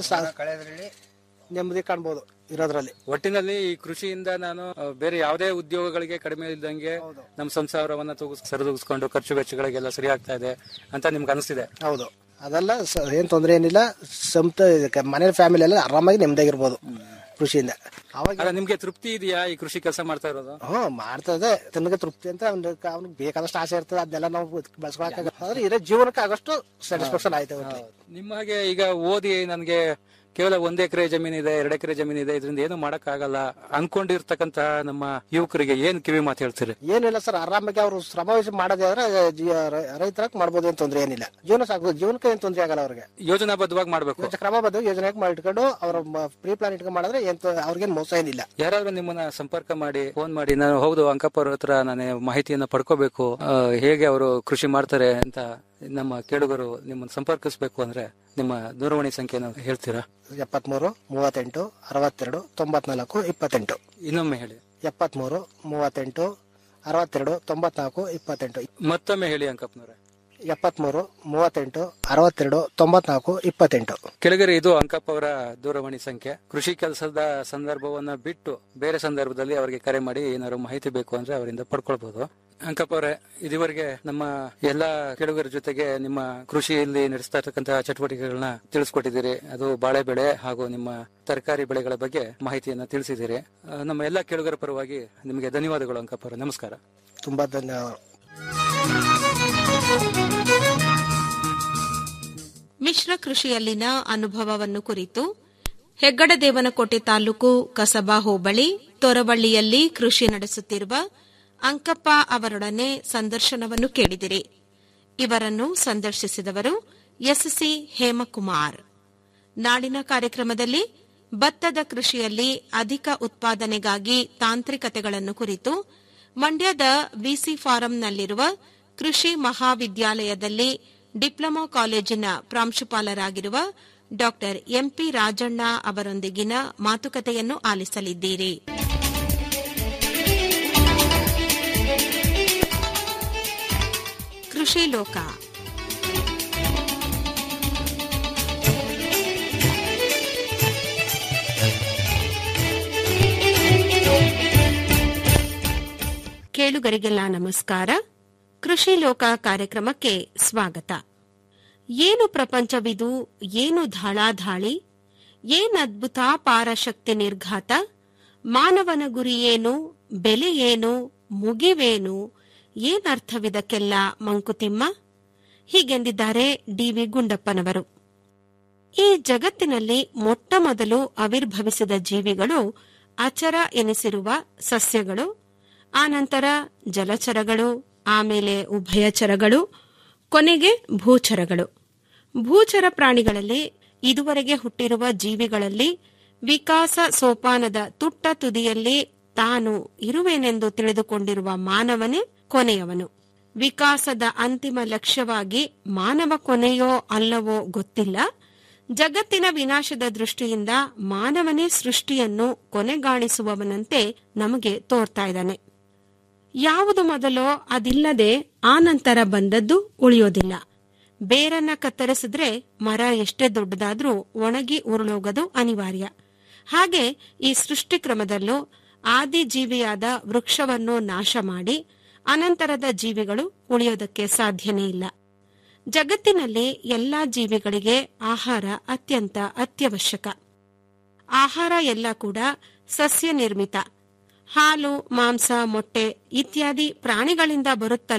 ನೆಮ್ಮದಿ ಕಾಣ್ಬೋದು ಇರೋದ್ರಲ್ಲಿ ಒಟ್ಟಿನಲ್ಲಿ ಈ ಕೃಷಿಯಿಂದ ನಾನು ಆ, ಬೇರೆ ಯಾವುದೇ ಉದ್ಯೋಗಗಳಿಗೆ ಕಡಿಮೆ ಇದ್ದಂಗೆ ನಮ್ಮ ಸಂಸಾರವನ್ನ ತೂಗಿಸ್ ಸರಿದೂಗಿಸ್ಕೊಂಡು ಖರ್ಚು ವೆಚ್ಚಗಳಿಗೆಲ್ಲ ಸರಿ ಆಗ್ತಾ ಇದೆ ಅಂತ ನಿಮ್ಗೆ ಅನಿಸ್ತಿದೆ ಹೌದು ಅದೆಲ್ಲ ಸ- ಏನ್ ತೊಂದರೆ ಏನಿಲ್ಲ ಸ್ವಂತ ಇದಕ್ಕೆ ಮನೆ ಫ್ಯಾಮಿಲಿ ಎಲ್ಲ ಆರಾಮಾಗಿ ನೆಮ್ಮದಿಯಾಗಿರ್ಬೋದು ಕೃಷಿಯಿಂದ ಅವಾಗ ಅಲ್ಲ ನಿಮ್ಗೆ ತೃಪ್ತಿ ಇದೆಯಾ ಈ ಕೃಷಿ ಕೆಲಸ ಮಾಡ್ತಾ ಇರೋದು ಹ್ಮ್ ಮಾಡ್ತದೆ ತನಗೆ ತೃಪ್ತಿ ಅಂತ ಅವ್ನಿಗೆ ಅವ್ನಿಗೆ ಬೇಕಾದಷ್ಟು ಆಸೆ ಇರ್ತದೆ ಅದನ್ನೆಲ್ಲ ನಾವು ಬಳಸ್ಕೊಳಕ್ ಆದ್ರೆ ಇರೋ ಜೀವನಕ್ಕೆ ಆಗಷ್ಟು ಸ್ಯಾಟಿಸ್ಫ್ಯಾಕ್ಷನ್ ಆಯ್ತು ಒಟ್ಲಿ ನಿಮ್ಮ ಹಾಗೆ ಈಗ ಓದಿ ನನ್ಗೆ ಕೇವಲ ಒಂದ್ ಎಕರೆ ಜಮೀನಿದೆ ಎರಡ್ ಎಕರೆ ಜಮೀನಿದೆ ಇದರಿಂದ ಏನು ಮಾಡಕ್ ಆಗಲ್ಲ ಅನ್ಕೊಂಡಿರ್ತಕ್ಕಂತ ನಮ್ಮ ಯುವಕರಿಗೆ ಏನ್ ಕಿವಿ ಮಾತು ಹೇಳ್ತೀರಿ ಏನಿಲ್ಲ ಸರ್ ಆರಾಮಾಗಿ ಅವರು ಶ್ರಮ ವಹಿಸಿ ಮಾಡೋದೇ ಆದ್ರೆ ರೈತರಾಗಿ ಮಾಡ್ಬೋದು ಏನ್ ತೊಂದ್ರೆ ಏನಿಲ್ಲ ಜೀವನ ಸಾಕು ಜೀವನಕ್ಕೆ ಏನ್ ತೊಂದ್ರೆ ಆಗಲ್ಲ ಅವ್ರಿಗೆ ಯೋಜನಾಬದ್ಧವಾಗಿ ಮಾಡ್ಬೇಕು ಇವತ್ತು ಕ್ರಮಬದ್ಧ ಯೋಜನೆ ಮಾಡಿಟ್ಕೊಂಡು ಅವ್ರ ಪ್ರೀ ಪ್ಲಾನ್ ಇಟ್ಕೊಂಡು ಮಾಡಿದ್ರೆ ಏನ್ ತೊ- ಅವ್ರಿಗೇನ್ ಮೋಸ ಏನಿಲ್ಲ ಯಾರಾದ್ರೂ ನಿಮ್ಮನ್ನ ಸಂಪರ್ಕ ಮಾಡಿ ಫೋನ್ ಮಾಡಿ ನಾನು ಹೌದು ಅಂಕಪ್ಪ ಅವ್ರ ಹತ್ರ ನಾನು ಮಾಹಿತಿಯನ್ನ ಪಡ್ಕೋಬೇಕು ಆ, ಹೇಗೆ ಅವರು ಕೃಷಿ ಮಾಡ್ತಾರೆ ಅಂತ ನಮ್ಮ ಕೇಳುಗರು ನಿಮ್ಮನ್ನ ಸಂಪರ್ಕಿಸಬೇಕು ಅಂದ್ರೆ ನಿಮ್ಮ ದೂರವಾಣಿ ಸಂಖ್ಯೆನ ಹೇಳ್ತೀರಾ ಎಪ್ಪತ್ಮೂರು ಮೂವತ್ತೆಂಟು ಅರವತ್ತೆರಡು ತೊಂಬತ್ನಾಲ್ಕು ಇಪ್ಪತ್ತೆಂಟು ಇನ್ನೊಮ್ಮೆ ಹೇಳಿ ಎಪ್ಪತ್ಮೂರು ಮೂವತ್ತೆಂಟು ಅರವತ್ತೆರಡು ತೊಂಬತ್ನಾಲ್ಕು ಇಪ್ಪತ್ತೆಂಟು ಮತ್ತೊಮ್ಮೆ ಹೇಳಿ ಅಂಕಪ್ಪನವ್ರೆ ಎಪ್ಪತ್ಮೂರು ಮೂವತ್ತೆಂಟು ಅರವತ್ತೆರಡು ತೊಂಬತ್ನಾಲ್ಕು ಇಪ್ಪತ್ತೆಂಟು ಕೆಳಗರೆ ಇದು ಅಂಕಪ್ಪ ಅವರ ದೂರವಾಣಿ ಸಂಖ್ಯೆ ಕೃಷಿ ಕೆಲಸದ ಸಂದರ್ಭವನ್ನ ಬಿಟ್ಟು ಬೇರೆ ಸಂದರ್ಭದಲ್ಲಿ ಅವರಿಗೆ ಕರೆ ಮಾಡಿ ಏನಾದ್ರು ಮಾಹಿತಿ ಬೇಕು ಅಂದ್ರೆ ಅವರಿಂದ ಪಡ್ಕೊಳ್ಬಹುದು ಅಂಕಪ್ಪ ಅವರೇ ಇದುವರೆಗೆ ನಮ್ಮ ಎಲ್ಲಾ ಕೆಳಗರ ಜೊತೆಗೆ ನಿಮ್ಮ ಕೃಷಿಯಲ್ಲಿ ನಡೆಸ್ತಾ ಇರ್ತಕ್ಕಂತಹ ಚಟುವಟಿಕೆಗಳನ್ನ ತಿಳಿಸ್ಕೊಟ್ಟಿದ್ದೀರಿ ಅದು ಬಾಳೆ ಬೆಳೆ ಹಾಗೂ ನಿಮ್ಮ ತರಕಾರಿ ಬೆಳೆಗಳ ಬಗ್ಗೆ ಮಾಹಿತಿಯನ್ನ ತಿಳಿಸಿದ್ದೀರಿ ಆ, ನಮ್ಮ ಎಲ್ಲಾ ಕೆಳಗರ ಪರವಾಗಿ ನಿಮಗೆ ಧನ್ಯವಾದಗಳು ಅಂಕಪ್ಪ ಅವರೇ ನಮಸ್ಕಾರ ತುಂಬಾ ಧನ್ಯವಾದ ಮಿಶ್ರ ಕೃಷಿಯಲ್ಲಿನ ಅನುಭವವನ್ನು ಕುರಿತು ಹೆಗ್ಗಡದೇವನಕೋಟೆ ತಾಲೂಕು ಕಸಬಾ ಹೋಬಳಿ ತೊರವಳ್ಳಿಯಲ್ಲಿ ಕೃಷಿ ನಡೆಸುತ್ತಿರುವ ಅಂಕಪ್ಪ ಅವರೊಡನೆ ಸಂದರ್ಶನವನ್ನು ಕೇಳಿದಿರಿ ಇವರನ್ನು ಸಂದರ್ಶಿಸಿದವರು ಎಸ್ಸಿ ಹೇಮಕುಮಾರ್ ನಾಳಿನ ಕಾರ್ಯಕ್ರಮದಲ್ಲಿ ಭತ್ತದ ಕೃಷಿಯಲ್ಲಿ ಅಧಿಕ ಉತ್ಪಾದನೆಗಾಗಿ ತಾಂತ್ರಿಕತೆಗಳನ್ನು ಕುರಿತು ಮಂಡ್ಯದ ವಿಸಿ ಫಾರಂನಲ್ಲಿರುವ ಕೃಷಿ ಮಹಾವಿದ್ಯಾಲಯದಲ್ಲಿ ಡಿಪ್ಲೊಮಾ ಕಾಲೇಜಿನ ಪ್ರಾಂಶುಪಾಲರಾಗಿರುವ ಡಾ ಎಂಪಿ ರಾಜಣ್ಣ ಅವರೊಂದಿಗಿನ ಮಾತುಕತೆಯನ್ನು ಆಲಿಸಲಿದ್ದೀರಿ ಕೃಷಿ ಲೋಕ ಕೇಳುಗರಿಗೆಲ್ಲ ನಮಸ್ಕಾರ ಕೃಷಿ ಲೋಕ ಕಾರ್ಯಕ್ರಮಕ್ಕೆ ಸ್ವಾಗತ ಏನು ಪ್ರಪಂಚವಿದು ಏನು ಧಾಳಾಧಾಳಿ ಏನದ್ಭುತ ಪಾರಶಕ್ತಿ ನಿರ್ಘಾತ ಮಾನವನ ಗುರಿಯೇನು ಬೆಲೆಯೇನು ಮುಗಿವೇನು ಏನರ್ಥವಿದಕ್ಕೆಲ್ಲ ಮಂಕುತಿಮ್ಮ ಹೀಗೆಂದಿದ್ದಾರೆ ಡಿವಿ ಗುಂಡಪ್ಪನವರು ಈ ಜಗತ್ತಿನಲ್ಲಿ ಮೊಟ್ಟ ಮೊದಲು ಆವಿರ್ಭವಿಸಿದ ಜೀವಿಗಳು ಅಚರ ಎನಿಸಿರುವ ಸಸ್ಯಗಳು ಆನಂತರ ಜಲಚರಗಳು ಆಮೇಲೆ ಉಭಯಚರಗಳು ಕೊನೆಗೆ ಭೂಚರಗಳು ಭೂಚರ ಪ್ರಾಣಿಗಳಲ್ಲಿ ಇದುವರೆಗೆ ಹುಟ್ಟಿರುವ ಜೀವಿಗಳಲ್ಲಿ ವಿಕಾಸ ಸೋಪಾನದ ತುಟ್ಟ ತುದಿಯಲ್ಲಿ ತಾನು ಇರುವೆನೆಂದು ತಿಳಿದುಕೊಂಡಿರುವ ಮಾನವನೇ ಕೊನೆಯವನು ವಿಕಾಸದ ಅಂತಿಮ ಲಕ್ಷ್ಯವಾಗಿ ಮಾನವ ಕೊನೆಯೋ ಅಲ್ಲವೋ ಗೊತ್ತಿಲ್ಲ ಜಗತ್ತಿನ ವಿನಾಶದ ದೃಷ್ಟಿಯಿಂದ ಮಾನವನೇ ಸೃಷ್ಟಿಯನ್ನು ಕೊನೆಗಾಣಿಸುವವನಂತೆ ನಮಗೆ ತೋರ್ತಾ ಇದ್ದಾನೆ ಯಾವುದು ಮೊದಲೋ ಅದಿಲ್ಲದೆ ಆನಂತರ ಬಂದದ್ದು ಉಳಿಯೋದಿಲ್ಲ ಬೇರನ್ನ ಕತ್ತರಿಸಿದ್ರೆ ಮರ ಎಷ್ಟೇ ದೊಡ್ಡದಾದ್ರೂ ಒಣಗಿ ಉರುಳೋಗೋದು ಅನಿವಾರ್ಯ ಹಾಗೆ ಈ ಸೃಷ್ಟಿ ಕ್ರಮದಲ್ಲೂ ಆದಿ ಜೀವಿಯಾದ ವೃಕ್ಷವನ್ನು ನಾಶ ಮಾಡಿ ಅನಂತರದ ಜೀವಿಗಳು ಉಳಿಯೋದಕ್ಕೆ ಸಾಧ್ಯನೇ ಇಲ್ಲ ಜಗತ್ತಿನಲ್ಲಿ ಎಲ್ಲಾ ಜೀವಿಗಳಿಗೆ ಆಹಾರ ಅತ್ಯಂತ ಅತ್ಯವಶ್ಯಕ ಆಹಾರ ಎಲ್ಲ ಕೂಡ ಸಸ್ಯ ನಿರ್ಮಿತ ಹಾಲು ಮಾಂಸ ಮೊಟ್ಟೆ ಇತ್ಯಾದಿ ಪ್ರಾಣಿಗಳಿಂದ ಬರುತ್ತಲ್ವೇ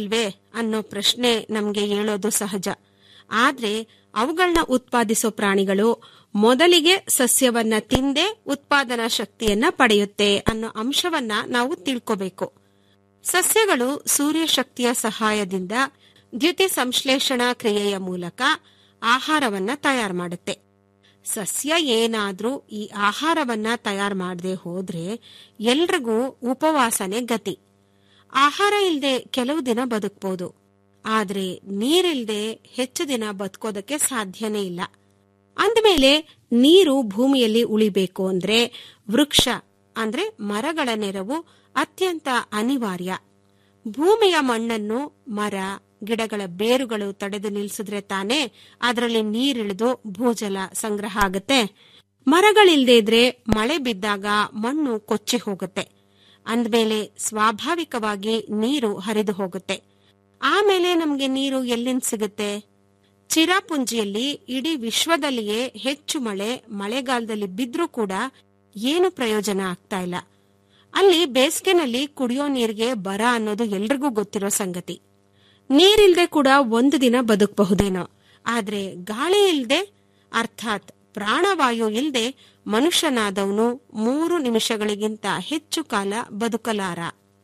ಅನ್ನೋ ಪ್ರಶ್ನೆ ನಮ್ಗೆ ಹೇಳೋದು ಸಹಜ ಆದ್ರೆ ಅವುಗಳನ್ನ ಉತ್ಪಾದಿಸೋ ಪ್ರಾಣಿಗಳು ಮೊದಲಿಗೆ ಸಸ್ಯವನ್ನ ತಿಂದೇ ಉತ್ಪಾದನಾ ಶಕ್ತಿಯನ್ನ ಪಡೆಯುತ್ತೆ ಅನ್ನೋ ಅಂಶವನ್ನ ನಾವು ತಿಳ್ಕೋಬೇಕು ಸಸ್ಯಗಳು ಸೂರ್ಯ ಶಕ್ತಿಯ ಸಹಾಯದಿಂದ ದ್ಯುತಿ ಸಂಶ್ಲೇಷಣಾ ಕ್ರಿಯೆಯ ಮೂಲಕ ಆಹಾರವನ್ನ ತಯಾರು ಮಾಡುತ್ತೆ ಸಸ್ಯ ಏನಾದ್ರೂ ಈ ಆಹಾರವನ್ನ ತಯಾರು ಮಾಡದೆ ಹೋದ್ರೆ ಎಲ್ರಿಗೂ ಉಪವಾಸನೆ ಗತಿ ಆಹಾರ ಇಲ್ದೆ ಕೆಲವು ದಿನ ಬದುಕ್ಬೋದು ಆದ್ರೆ ನೀರಿಲ್ದೆ ಹೆಚ್ಚು ದಿನ ಬದುಕೋದಕ್ಕೆ ಸಾಧ್ಯನೇ ಇಲ್ಲ ಅಂದಮೇಲೆ ನೀರು ಭೂಮಿಯಲ್ಲಿ ಉಳಿಬೇಕು ಅಂದ್ರೆ ವೃಕ್ಷ ಅಂದ್ರೆ ಮರಗಳ ನೆರವು ಅತ್ಯಂತ ಅನಿವಾರ್ಯ ಭೂಮಿಯ ಮಣ್ಣನ್ನು ಮರ ಗಿಡಗಳ ಬೇರುಗಳು ತಡೆದು ನಿಲ್ಸಿದ್ರೆ ತಾನೇ ಅದರಲ್ಲಿ ನೀರಿಳಿದು ಭೂಜಲ ಸಂಗ್ರಹ ಆಗುತ್ತೆ ಮರಗಳಿಲ್ದೇ ಇದ್ರೆ ಮಳೆ ಬಿದ್ದಾಗ ಮಣ್ಣು ಕೊಚ್ಚಿ ಹೋಗುತ್ತೆ ಅಂದ್ಮೇಲೆ ಸ್ವಾಭಾವಿಕವಾಗಿ ನೀರು ಹರಿದು ಹೋಗುತ್ತೆ ಆಮೇಲೆ ನಮ್ಗೆ ನೀರು ಎಲ್ಲಿಂದ ಸಿಗುತ್ತೆ ಚಿರಾಪುಂಜಿಯಲ್ಲಿ ಇಡೀ ವಿಶ್ವದಲ್ಲಿಯೇ ಹೆಚ್ಚು ಮಳೆ ಮಳೆಗಾಲದಲ್ಲಿ ಬಿದ್ರೂ ಕೂಡ ಏನು ಪ್ರಯೋಜನ ಆಗ್ತಾ ಇಲ್ಲ ಅಲ್ಲಿ ಬೇಸಿಗೆನಲ್ಲಿ ಕುಡಿಯೋ ನೀರಿಗೆ ಬರ ಅನ್ನೋದು ಎಲ್ರಿಗೂ ಗೊತ್ತಿರೋ ಸಂಗತಿ ನೀರಿಲ್ದೆ ಕೂಡ ಒಂದು ದಿನ ಬದುಕಬಹುದೇನೋ ಆದ್ರೆ ಗಾಳಿ ಇಲ್ದೆ ಅರ್ಥಾತ್ ಪ್ರಾಣವಾಯು ಇಲ್ದೆ ಮನುಷ್ಯನಾದವನು ಮೂರು ನಿಮಿಷಗಳಿಗಿಂತ ಹೆಚ್ಚು ಕಾಲ ಬದುಕಲಾರ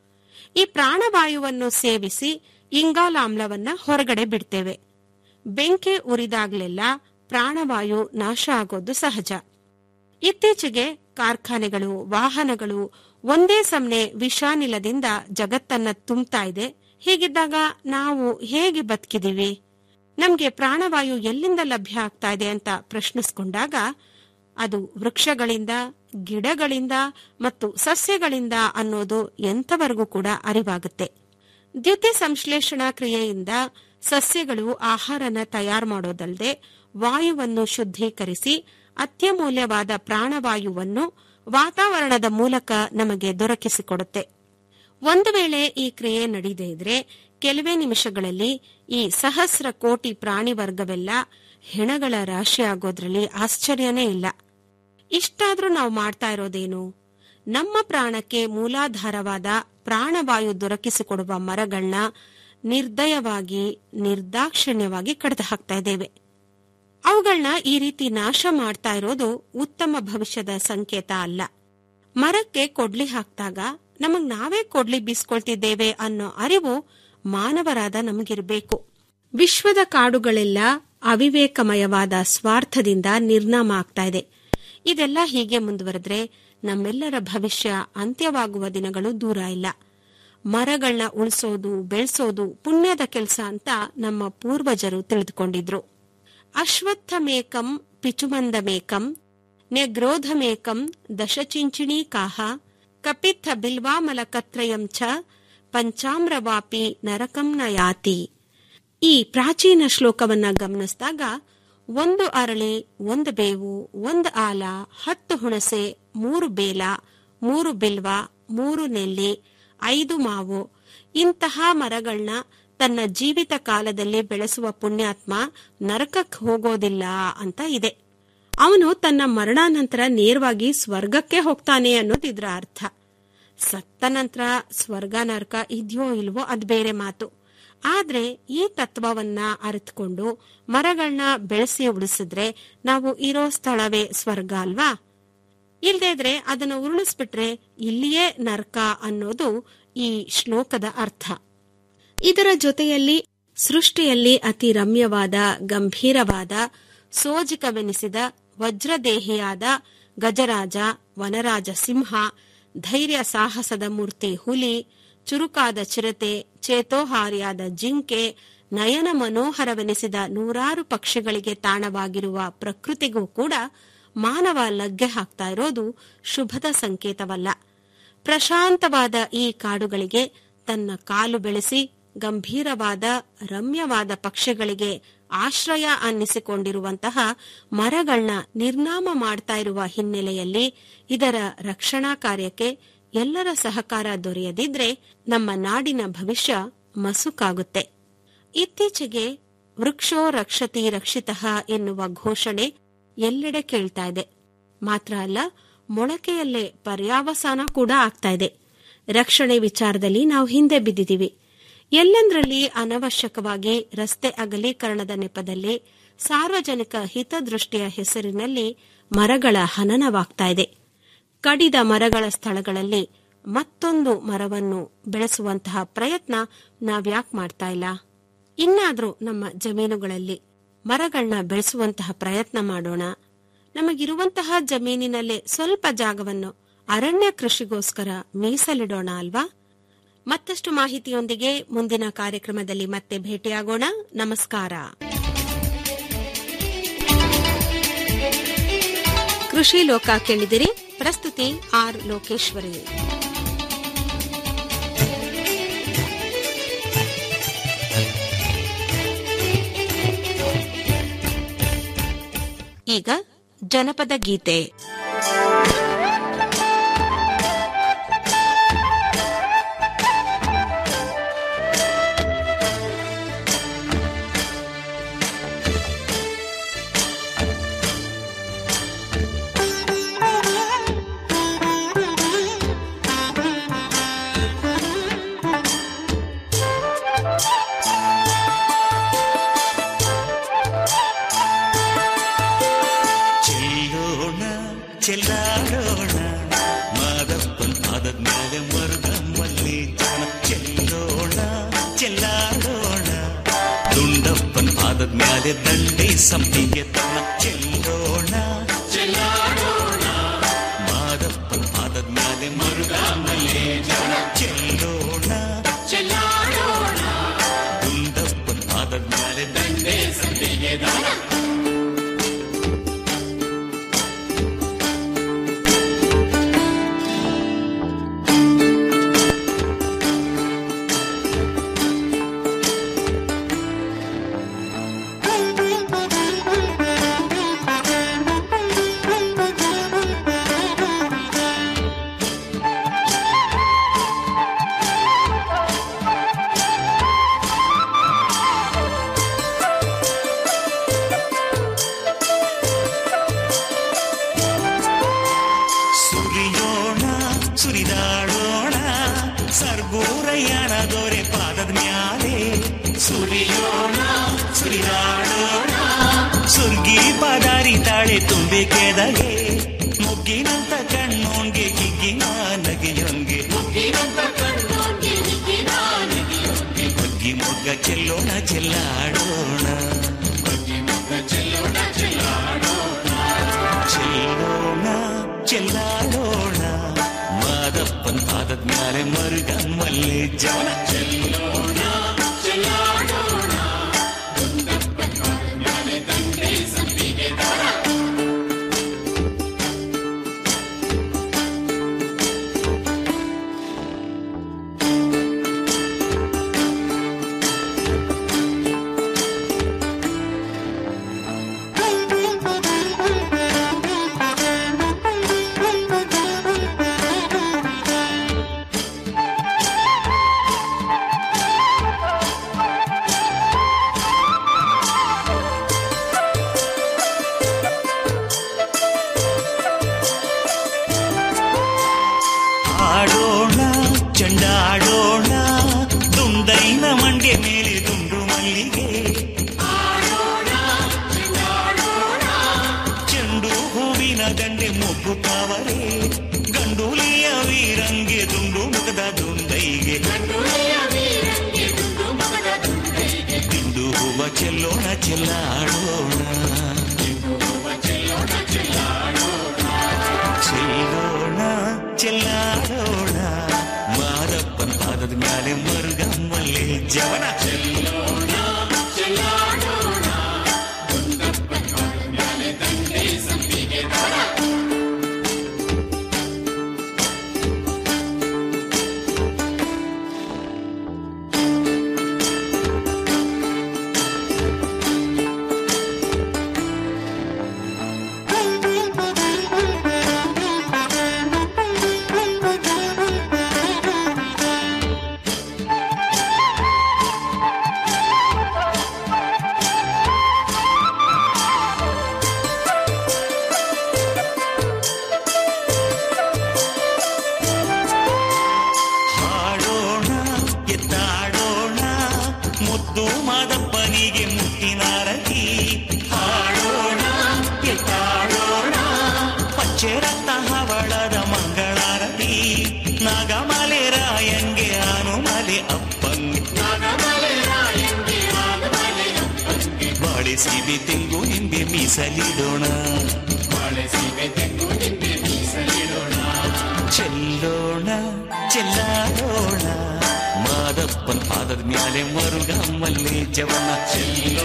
ಈ ಪ್ರಾಣವಾಯುವನ್ನು ಸೇವಿಸಿ ಇಂಗಾಲಾಮ್ಲವನ್ನ ಹೊರಗಡೆ ಬಿಡ್ತೇವೆ ಬೆಂಕಿ ಉರಿದಾಗ್ಲೆಲ್ಲ ಪ್ರಾಣವಾಯು ನಾಶ ಆಗೋದು ಸಹಜ ಇತ್ತೀಚೆಗೆ ಕಾರ್ಖಾನೆಗಳು ವಾಹನಗಳು ಒಂದೇ ಸಮನೆ ವಿಷಾನಿಲದಿಂದ ಜಗತ್ತನ್ನ ತುಂಬ್ತಾ ಇದೆ ಹೀಗಿದ್ದಾಗ ನಾವು ಹೇಗೆ ಬದುಕಿದೀವಿ ನಮ್ಗೆ ಪ್ರಾಣವಾಯು ಎಲ್ಲಿಂದ ಲಭ್ಯ ಆಗ್ತಾ ಇದೆ ಅಂತ ಪ್ರಶ್ನಿಸ್ಕೊಂಡಾಗ ಅದು ವೃಕ್ಷಗಳಿಂದ ಗಿಡಗಳಿಂದ ಮತ್ತು ಸಸ್ಯಗಳಿಂದ ಅನ್ನೋದು ಎಂತವರೆಗೂ ಕೂಡ ಅರಿವಾಗುತ್ತೆ ದ್ಯುತಿ ಸಂಶ್ಲೇಷಣಾ ಕ್ರಿಯೆಯಿಂದ ಸಸ್ಯಗಳು ಆಹಾರನ ತಯಾರು ಮಾಡೋದಲ್ಲದೆ ವಾಯುವನ್ನು ಶುದ್ಧೀಕರಿಸಿ ಅತ್ಯಮೂಲ್ಯವಾದ ಪ್ರಾಣವಾಯುವನ್ನು ವಾತಾವರಣದ ಮೂಲಕ ನಮಗೆ ದೊರಕಿಸಿಕೊಡುತ್ತೆ ಒಂದು ವೇಳೆ ಈ ಕ್ರಿಯೆ ನಡೆಯದೇ ಇದ್ರೆ ಕೆಲವೇ ನಿಮಿಷಗಳಲ್ಲಿ ಈ ಸಹಸ್ರ ಕೋಟಿ ಪ್ರಾಣಿ ವರ್ಗವೆಲ್ಲ ಹೆಣಗಳ ರಾಶಿ ಆಗೋದ್ರಲ್ಲಿ ಆಶ್ಚರ್ಯನೇ ಇಲ್ಲ ಇಷ್ಟಾದ್ರೂ ನಾವು ಮಾಡ್ತಾ ಇರೋದೇನು ನಮ್ಮ ಪ್ರಾಣಕ್ಕೆ ಮೂಲಾಧಾರವಾದ ಪ್ರಾಣವಾಯು ದೊರಕಿಸಿಕೊಡುವ ಮರಗಳನ್ನ ನಿರ್ದಯವಾಗಿ ನಿರ್ದಾಕ್ಷಿಣ್ಯವಾಗಿ ಕಡಿದು ಹಾಕ್ತಾ ಇದ್ದೇವೆ ಅವುಗಳನ್ನ ಈ ರೀತಿ ನಾಶ ಮಾಡ್ತಾ ಇರೋದು ಉತ್ತಮ ಭವಿಷ್ಯದ ಸಂಕೇತ ಅಲ್ಲ ಮರಕ್ಕೆ ಕೊಡ್ಲಿ ಹಾಕ್ದಾಗ ನಮಗ್ ನಾವೇ ಕೊಡ್ಲಿ ಬೀಸ್ಕೊಳ್ತಿದ್ದೇವೆ ಅನ್ನೋ ಅರಿವು ಮಾನವರಾದ ನಮಗಿರ್ಬೇಕು ವಿಶ್ವದ ಕಾಡುಗಳೆಲ್ಲ ಅವಿವೇಕಮಯವಾದ ಸ್ವಾರ್ಥದಿಂದ ನಿರ್ನಾಮ ಆಗ್ತಾ ಇದೆ ಇದೆಲ್ಲ ಹೀಗೆ ಮುಂದುವರೆದ್ರೆ ನಮ್ಮೆಲ್ಲರ ಭವಿಷ್ಯ ಅಂತ್ಯವಾಗುವ ದಿನಗಳು ದೂರ ಇಲ್ಲ ಮರಗಳನ್ನ ಉಳಿಸೋದು ಬೆಳೆಸೋದು ಪುಣ್ಯದ ಕೆಲಸ ಅಂತ ನಮ್ಮ ಪೂರ್ವಜರು ತಿಳಿದುಕೊಂಡಿದ್ರು ಅಶ್ವತ್ಥಮೇಕಂ ಪಿಚುಮಂದಮೇಕಂ ನ್ಯಗ್ರೋಧಮೇಕಂ ದಶಚಿಂಚಿಣೀ ಕಾಹ ಕಪಿತ್ಥ ಬಿಲ್ವಾಮಲಕತ್ರಯಂ ಚ ಪಂಚಾಮ್ರವಾಪಿ ನರಕಂ ನ ಯಾತಿ ಈ ಪ್ರಾಚೀನ ಶ್ಲೋಕವನ್ನ ಗಮನಿಸಿದಾಗ ಒಂದು ಅರಳಿ ಒಂದು ಬೇವು ಒಂದು ಆಲ ಹತ್ತು ಹುಣಸೆ ಮೂರು ಬೇಲ ಮೂರು ಬಿಲ್ವ ಮೂರು ನೆಲ್ಲಿ ಐದು ಮಾವು ಇಂತಹ ಮರಗಳನ್ನ ತನ್ನ ಜೀವಿತ ಕಾಲದಲ್ಲಿ ಬೆಳೆಸುವ ಪುಣ್ಯಾತ್ಮ ನರಕಕ್ಕೆ ಹೋಗೋದಿಲ್ಲ ಅಂತ ಇದೆ ಅವನು ತನ್ನ ಮರಣಾನಂತರ ನೇರವಾಗಿ ಸ್ವರ್ಗಕ್ಕೆ ಹೋಗ್ತಾನೆ ಅನ್ನೋದು ಇದ್ರ ಅರ್ಥ ಸತ್ತ ನಂತರ ಸ್ವರ್ಗ ನರಕ ಇದೆಯೋ ಇಲ್ವೋ ಅದ್ ಬೇರೆ ಮಾತು ಆದ್ರೆ ಈ ತತ್ವವನ್ನ ಅರಿತುಕೊಂಡು ಮರಗಳನ್ನ ಬೆಳೆಸಿ ಉಳಿಸಿದ್ರೆ ನಾವು ಇರೋ ಸ್ಥಳವೇ ಸ್ವರ್ಗ ಅಲ್ವಾ ಇಲ್ದೇ ಇದ್ರೆ ಅದನ್ನ ಉರುಳಿಸ್ಬಿಟ್ರೆ ಇಲ್ಲಿಯೇ ನರಕ ಅನ್ನೋದು ಈ ಶ್ಲೋಕದ ಅರ್ಥ ಇದರ ಜೊತೆಯಲ್ಲಿ ಸೃಷ್ಟಿಯಲ್ಲಿ ಅತಿ ರಮ್ಯವಾದ ಗಂಭೀರವಾದ ಸೋಜಿಕವೆನಿಸಿದ ವಜ್ರದೇಹಿಯಾದ ಗಜರಾಜ ವನರಾಜ ಸಿಂಹ ಧೈರ್ಯ ಸಾಹಸದ ಮೂರ್ತಿ ಹುಲಿ ಚುರುಕಾದ ಚಿರತೆ ಚೇತೋಹಾರಿಯಾದ ಜಿಂಕೆ ನಯನ ಮನೋಹರವೆನಿಸಿದ ನೂರಾರು ಪಕ್ಷಿಗಳಿಗೆ ತಾಣವಾಗಿರುವ ಪ್ರಕೃತಿಗೂ ಕೂಡ ಮಾನವ ಲಗ್ಗೆ ಹಾಕ್ತಾ ಇರೋದು ಶುಭದ ಸಂಕೇತವಲ್ಲ ಪ್ರಶಾಂತವಾದ ಈ ಕಾಡುಗಳಿಗೆ ತನ್ನ ಕಾಲು ಬೆಳೆಸಿ ಗಂಭೀರವಾದ ರಮ್ಯವಾದ ಪಕ್ಷಿಗಳಿಗೆ ಆಶ್ರಯ ಅನ್ನಿಸಿಕೊಂಡಿರುವಂತಹ ಮರಗಳನ್ನ ನಿರ್ನಾಮ ಮಾಡ್ತಾ ಇರುವ ಹಿನ್ನೆಲೆಯಲ್ಲಿ ಇದರ ರಕ್ಷಣಾ ಕಾರ್ಯಕ್ಕೆ ಎಲ್ಲರ ಸಹಕಾರ ದೊರೆಯದಿದ್ರೆ ನಮ್ಮ ನಾಡಿನ ಭವಿಷ್ಯ ಮಸುಕಾಗುತ್ತೆ ಇತ್ತೀಚೆಗೆ ವೃಕ್ಷೋ ರಕ್ಷತಿ ರಕ್ಷಿತಃ ಎನ್ನುವ ಘೋಷಣೆ ಎಲ್ಲೆಡೆ ಕೇಳ್ತಾ ಇದೆ ಮಾತ್ರ ಅಲ್ಲ ಮೊಳಕೆಯಲ್ಲೇ ಪರ್ಯಾವಸಾನ ಕೂಡ ಆಗ್ತಾ ಇದೆ ರಕ್ಷಣೆ ವಿಚಾರದಲ್ಲಿ ನಾವು ಹಿಂದೆ ಬಿದ್ದಿದ್ದೀವಿ ಎಲ್ಲೆಂದರಲ್ಲಿ ಅನವಶ್ಯಕವಾಗಿ ರಸ್ತೆ ಅಗಲೀಕರಣದ ನೆಪದಲ್ಲಿ ಸಾರ್ವಜನಿಕ ಹಿತದೃಷ್ಟಿಯ ಹೆಸರಿನಲ್ಲಿ ಮರಗಳ ಹನನವಾಗ್ತಾ ಇದೆ ಕಡಿದ ಮರಗಳ ಸ್ಥಳಗಳಲ್ಲಿ ಮತ್ತೊಂದು ಮರವನ್ನು ಬೆಳೆಸುವಂತಹ ಪ್ರಯತ್ನ ನಾವ್ಯಾಕ್ ಮಾಡ್ತಾ ಇಲ್ಲ ಇನ್ನಾದ್ರೂ ನಮ್ಮ ಜಮೀನುಗಳಲ್ಲಿ ಮರಗಳನ್ನ ಬೆಳೆಸುವಂತಹ ಪ್ರಯತ್ನ ಮಾಡೋಣ ನಮಗಿರುವಂತಹ ಜಮೀನಿನಲ್ಲೇ ಸ್ವಲ್ಪ ಜಾಗವನ್ನು ಅರಣ್ಯ ಕೃಷಿಗೋಸ್ಕರ ಮೀಸಲಿಡೋಣ ಅಲ್ವಾ ಮತ್ತಷ್ಟು ಮಾಹಿತಿಯೊಂದಿಗೆ ಮುಂದಿನ ಕಾರ್ಯಕ್ರಮದಲ್ಲಿ ಮತ್ತೆ ಭೇಟಿಯಾಗೋಣ ನಮಸ್ಕಾರ ಕೃಷಿ ಲೋಕ ಕೇಳಿದಿರಿ ಪ್ರಸ್ತುತಿ ಆರ್ ಲೋಕೇಶ್ವರಿ ಈಗ ಜನಪದ ಗೀತೆ ಚೆಲ್ಲೋಣ ಚೆಲ್ಲಾಡೋಣ ಮಾದಪ್ಪನ್ ಪಾದದ ಮೇಲೆ ಮರುಗಮ್ಮಲ್ಲಿ ಜನ ಚೆಲ್ಲೋಣ ಚೆಲ್ಲಾಡೋಣ ದುಂಡಪ್ಪನ್ ಪಾದದ ಮೇಲೆ ದಂಡಿ ಸಂಪಿಗೆ ತನ ಚೆಲ್ಲೋಣ ಚೆಲ್ಲಾಡೋಣ ಮಾದಪ್ಪನ್ ಪಾದದ ಮೇಲೆ ಮರುಗಮ್ಮಲ್ಲಿ ಜನ ಚೆಲ್ಲೋಣ ಚೆಲ್ಲಾಡೋಣ ದುಂಡಪ್ಪನ್ ಪಾದದ ಮೇಲೆ ದಂಡಿ ಸಂಪಿಗೆ ದನ ಸುರಿಯೋಣ ಸುರಿದಾಡೋಣ ಸರ್ಗೂರಯ್ಯನ ದೊರೆ ಪಾದದ ಮ್ಯಾಲೆ ಸುರಿಯೋಣ ಸುರಿದಾಡೋಣ ಸುರ್ಗಿ ಪದಾರಿ ತಾಳೆ ತುಂಬಿ ಕೆದಗೆ ಮುಗ್ಗಿನಂತ ಕಣ್ಣೋನ್ಗೆ ಹಿಗ್ಗಿನ ನಗೆಯೊಂಗೆ ಬಗ್ಗಿ ಮೊಗ್ಗ ಚೆಲ್ಲೋಣ ಚೆಲ್ಲಾಡೋಣ ಚೆಲ್ಲೋಣ ಚೆಲ್ಲಾಡೋಣ ಮಾದಪ್ಪನ್ ಪಾದದ ಮ್ಯಾಲೆ ಮರುಗಮ್ಮಲ್ಲಿ ಜನ ಚೆಲ್ಲೋಣ ಚೆಲ್ಲಾಡೋಣ ಆಡೋಣ ಚಂಡಾಡೋಣ ದುಂಡೈನ ಮಂಡ್ಯ ಮೇಲೆ ದುಂಡು ಮಲ್ಲಿಗೆ ಚೆಂಡು ಹೂವಿನ ದಂಡೆ ಮುಗ್ಗುತ್ತಾವರೆ ಗಂಡೂಲಿಯ ವೀರಂಗೆ ದುಂಡು ಮುಗದ ದುಂಡೈಗೆ ದಿಂಡು ಹೂವ ಚೆಲ್ಲೋಣ ಚೆಲ್ಲಾಡೋಣ ಚೆಲ್ಲೋಣ ಚೆಲ್ಲಾಡೋಣ ಮಾದಪ್ಪನ ಪಾದದ ಮ್ಯಾಲೆ ಮರುಗಮ್ಮಲ್ಲಿ ಜವನ ಚೆಲ್ಲೋಣ ಚೆಲ್ಲಾಡೋಣ ನಾದ ಮಂಗಳಾರತಿ ನಾಗಮಲೆ ರಾಯಂಗೆ ಆನುಮಲೆ ಅಪ್ಪಂಗೆ ಬಾಳೆ ಸೀಬೆ ತೆಂಗು ನಿಂಬೆ ಮೀಸಲಿಡೋಣ ಚೆಲ್ಲೋಣ ಚೆಲ್ಲಾಡೋಣ ಮಾದಪ್ಪನ ಪಾದದ ಮ್ಯಾಲೆ ಮರುಗಮ್ಮಲ್ಲಿ ಜವನ ಚೆಲ್ಲೋ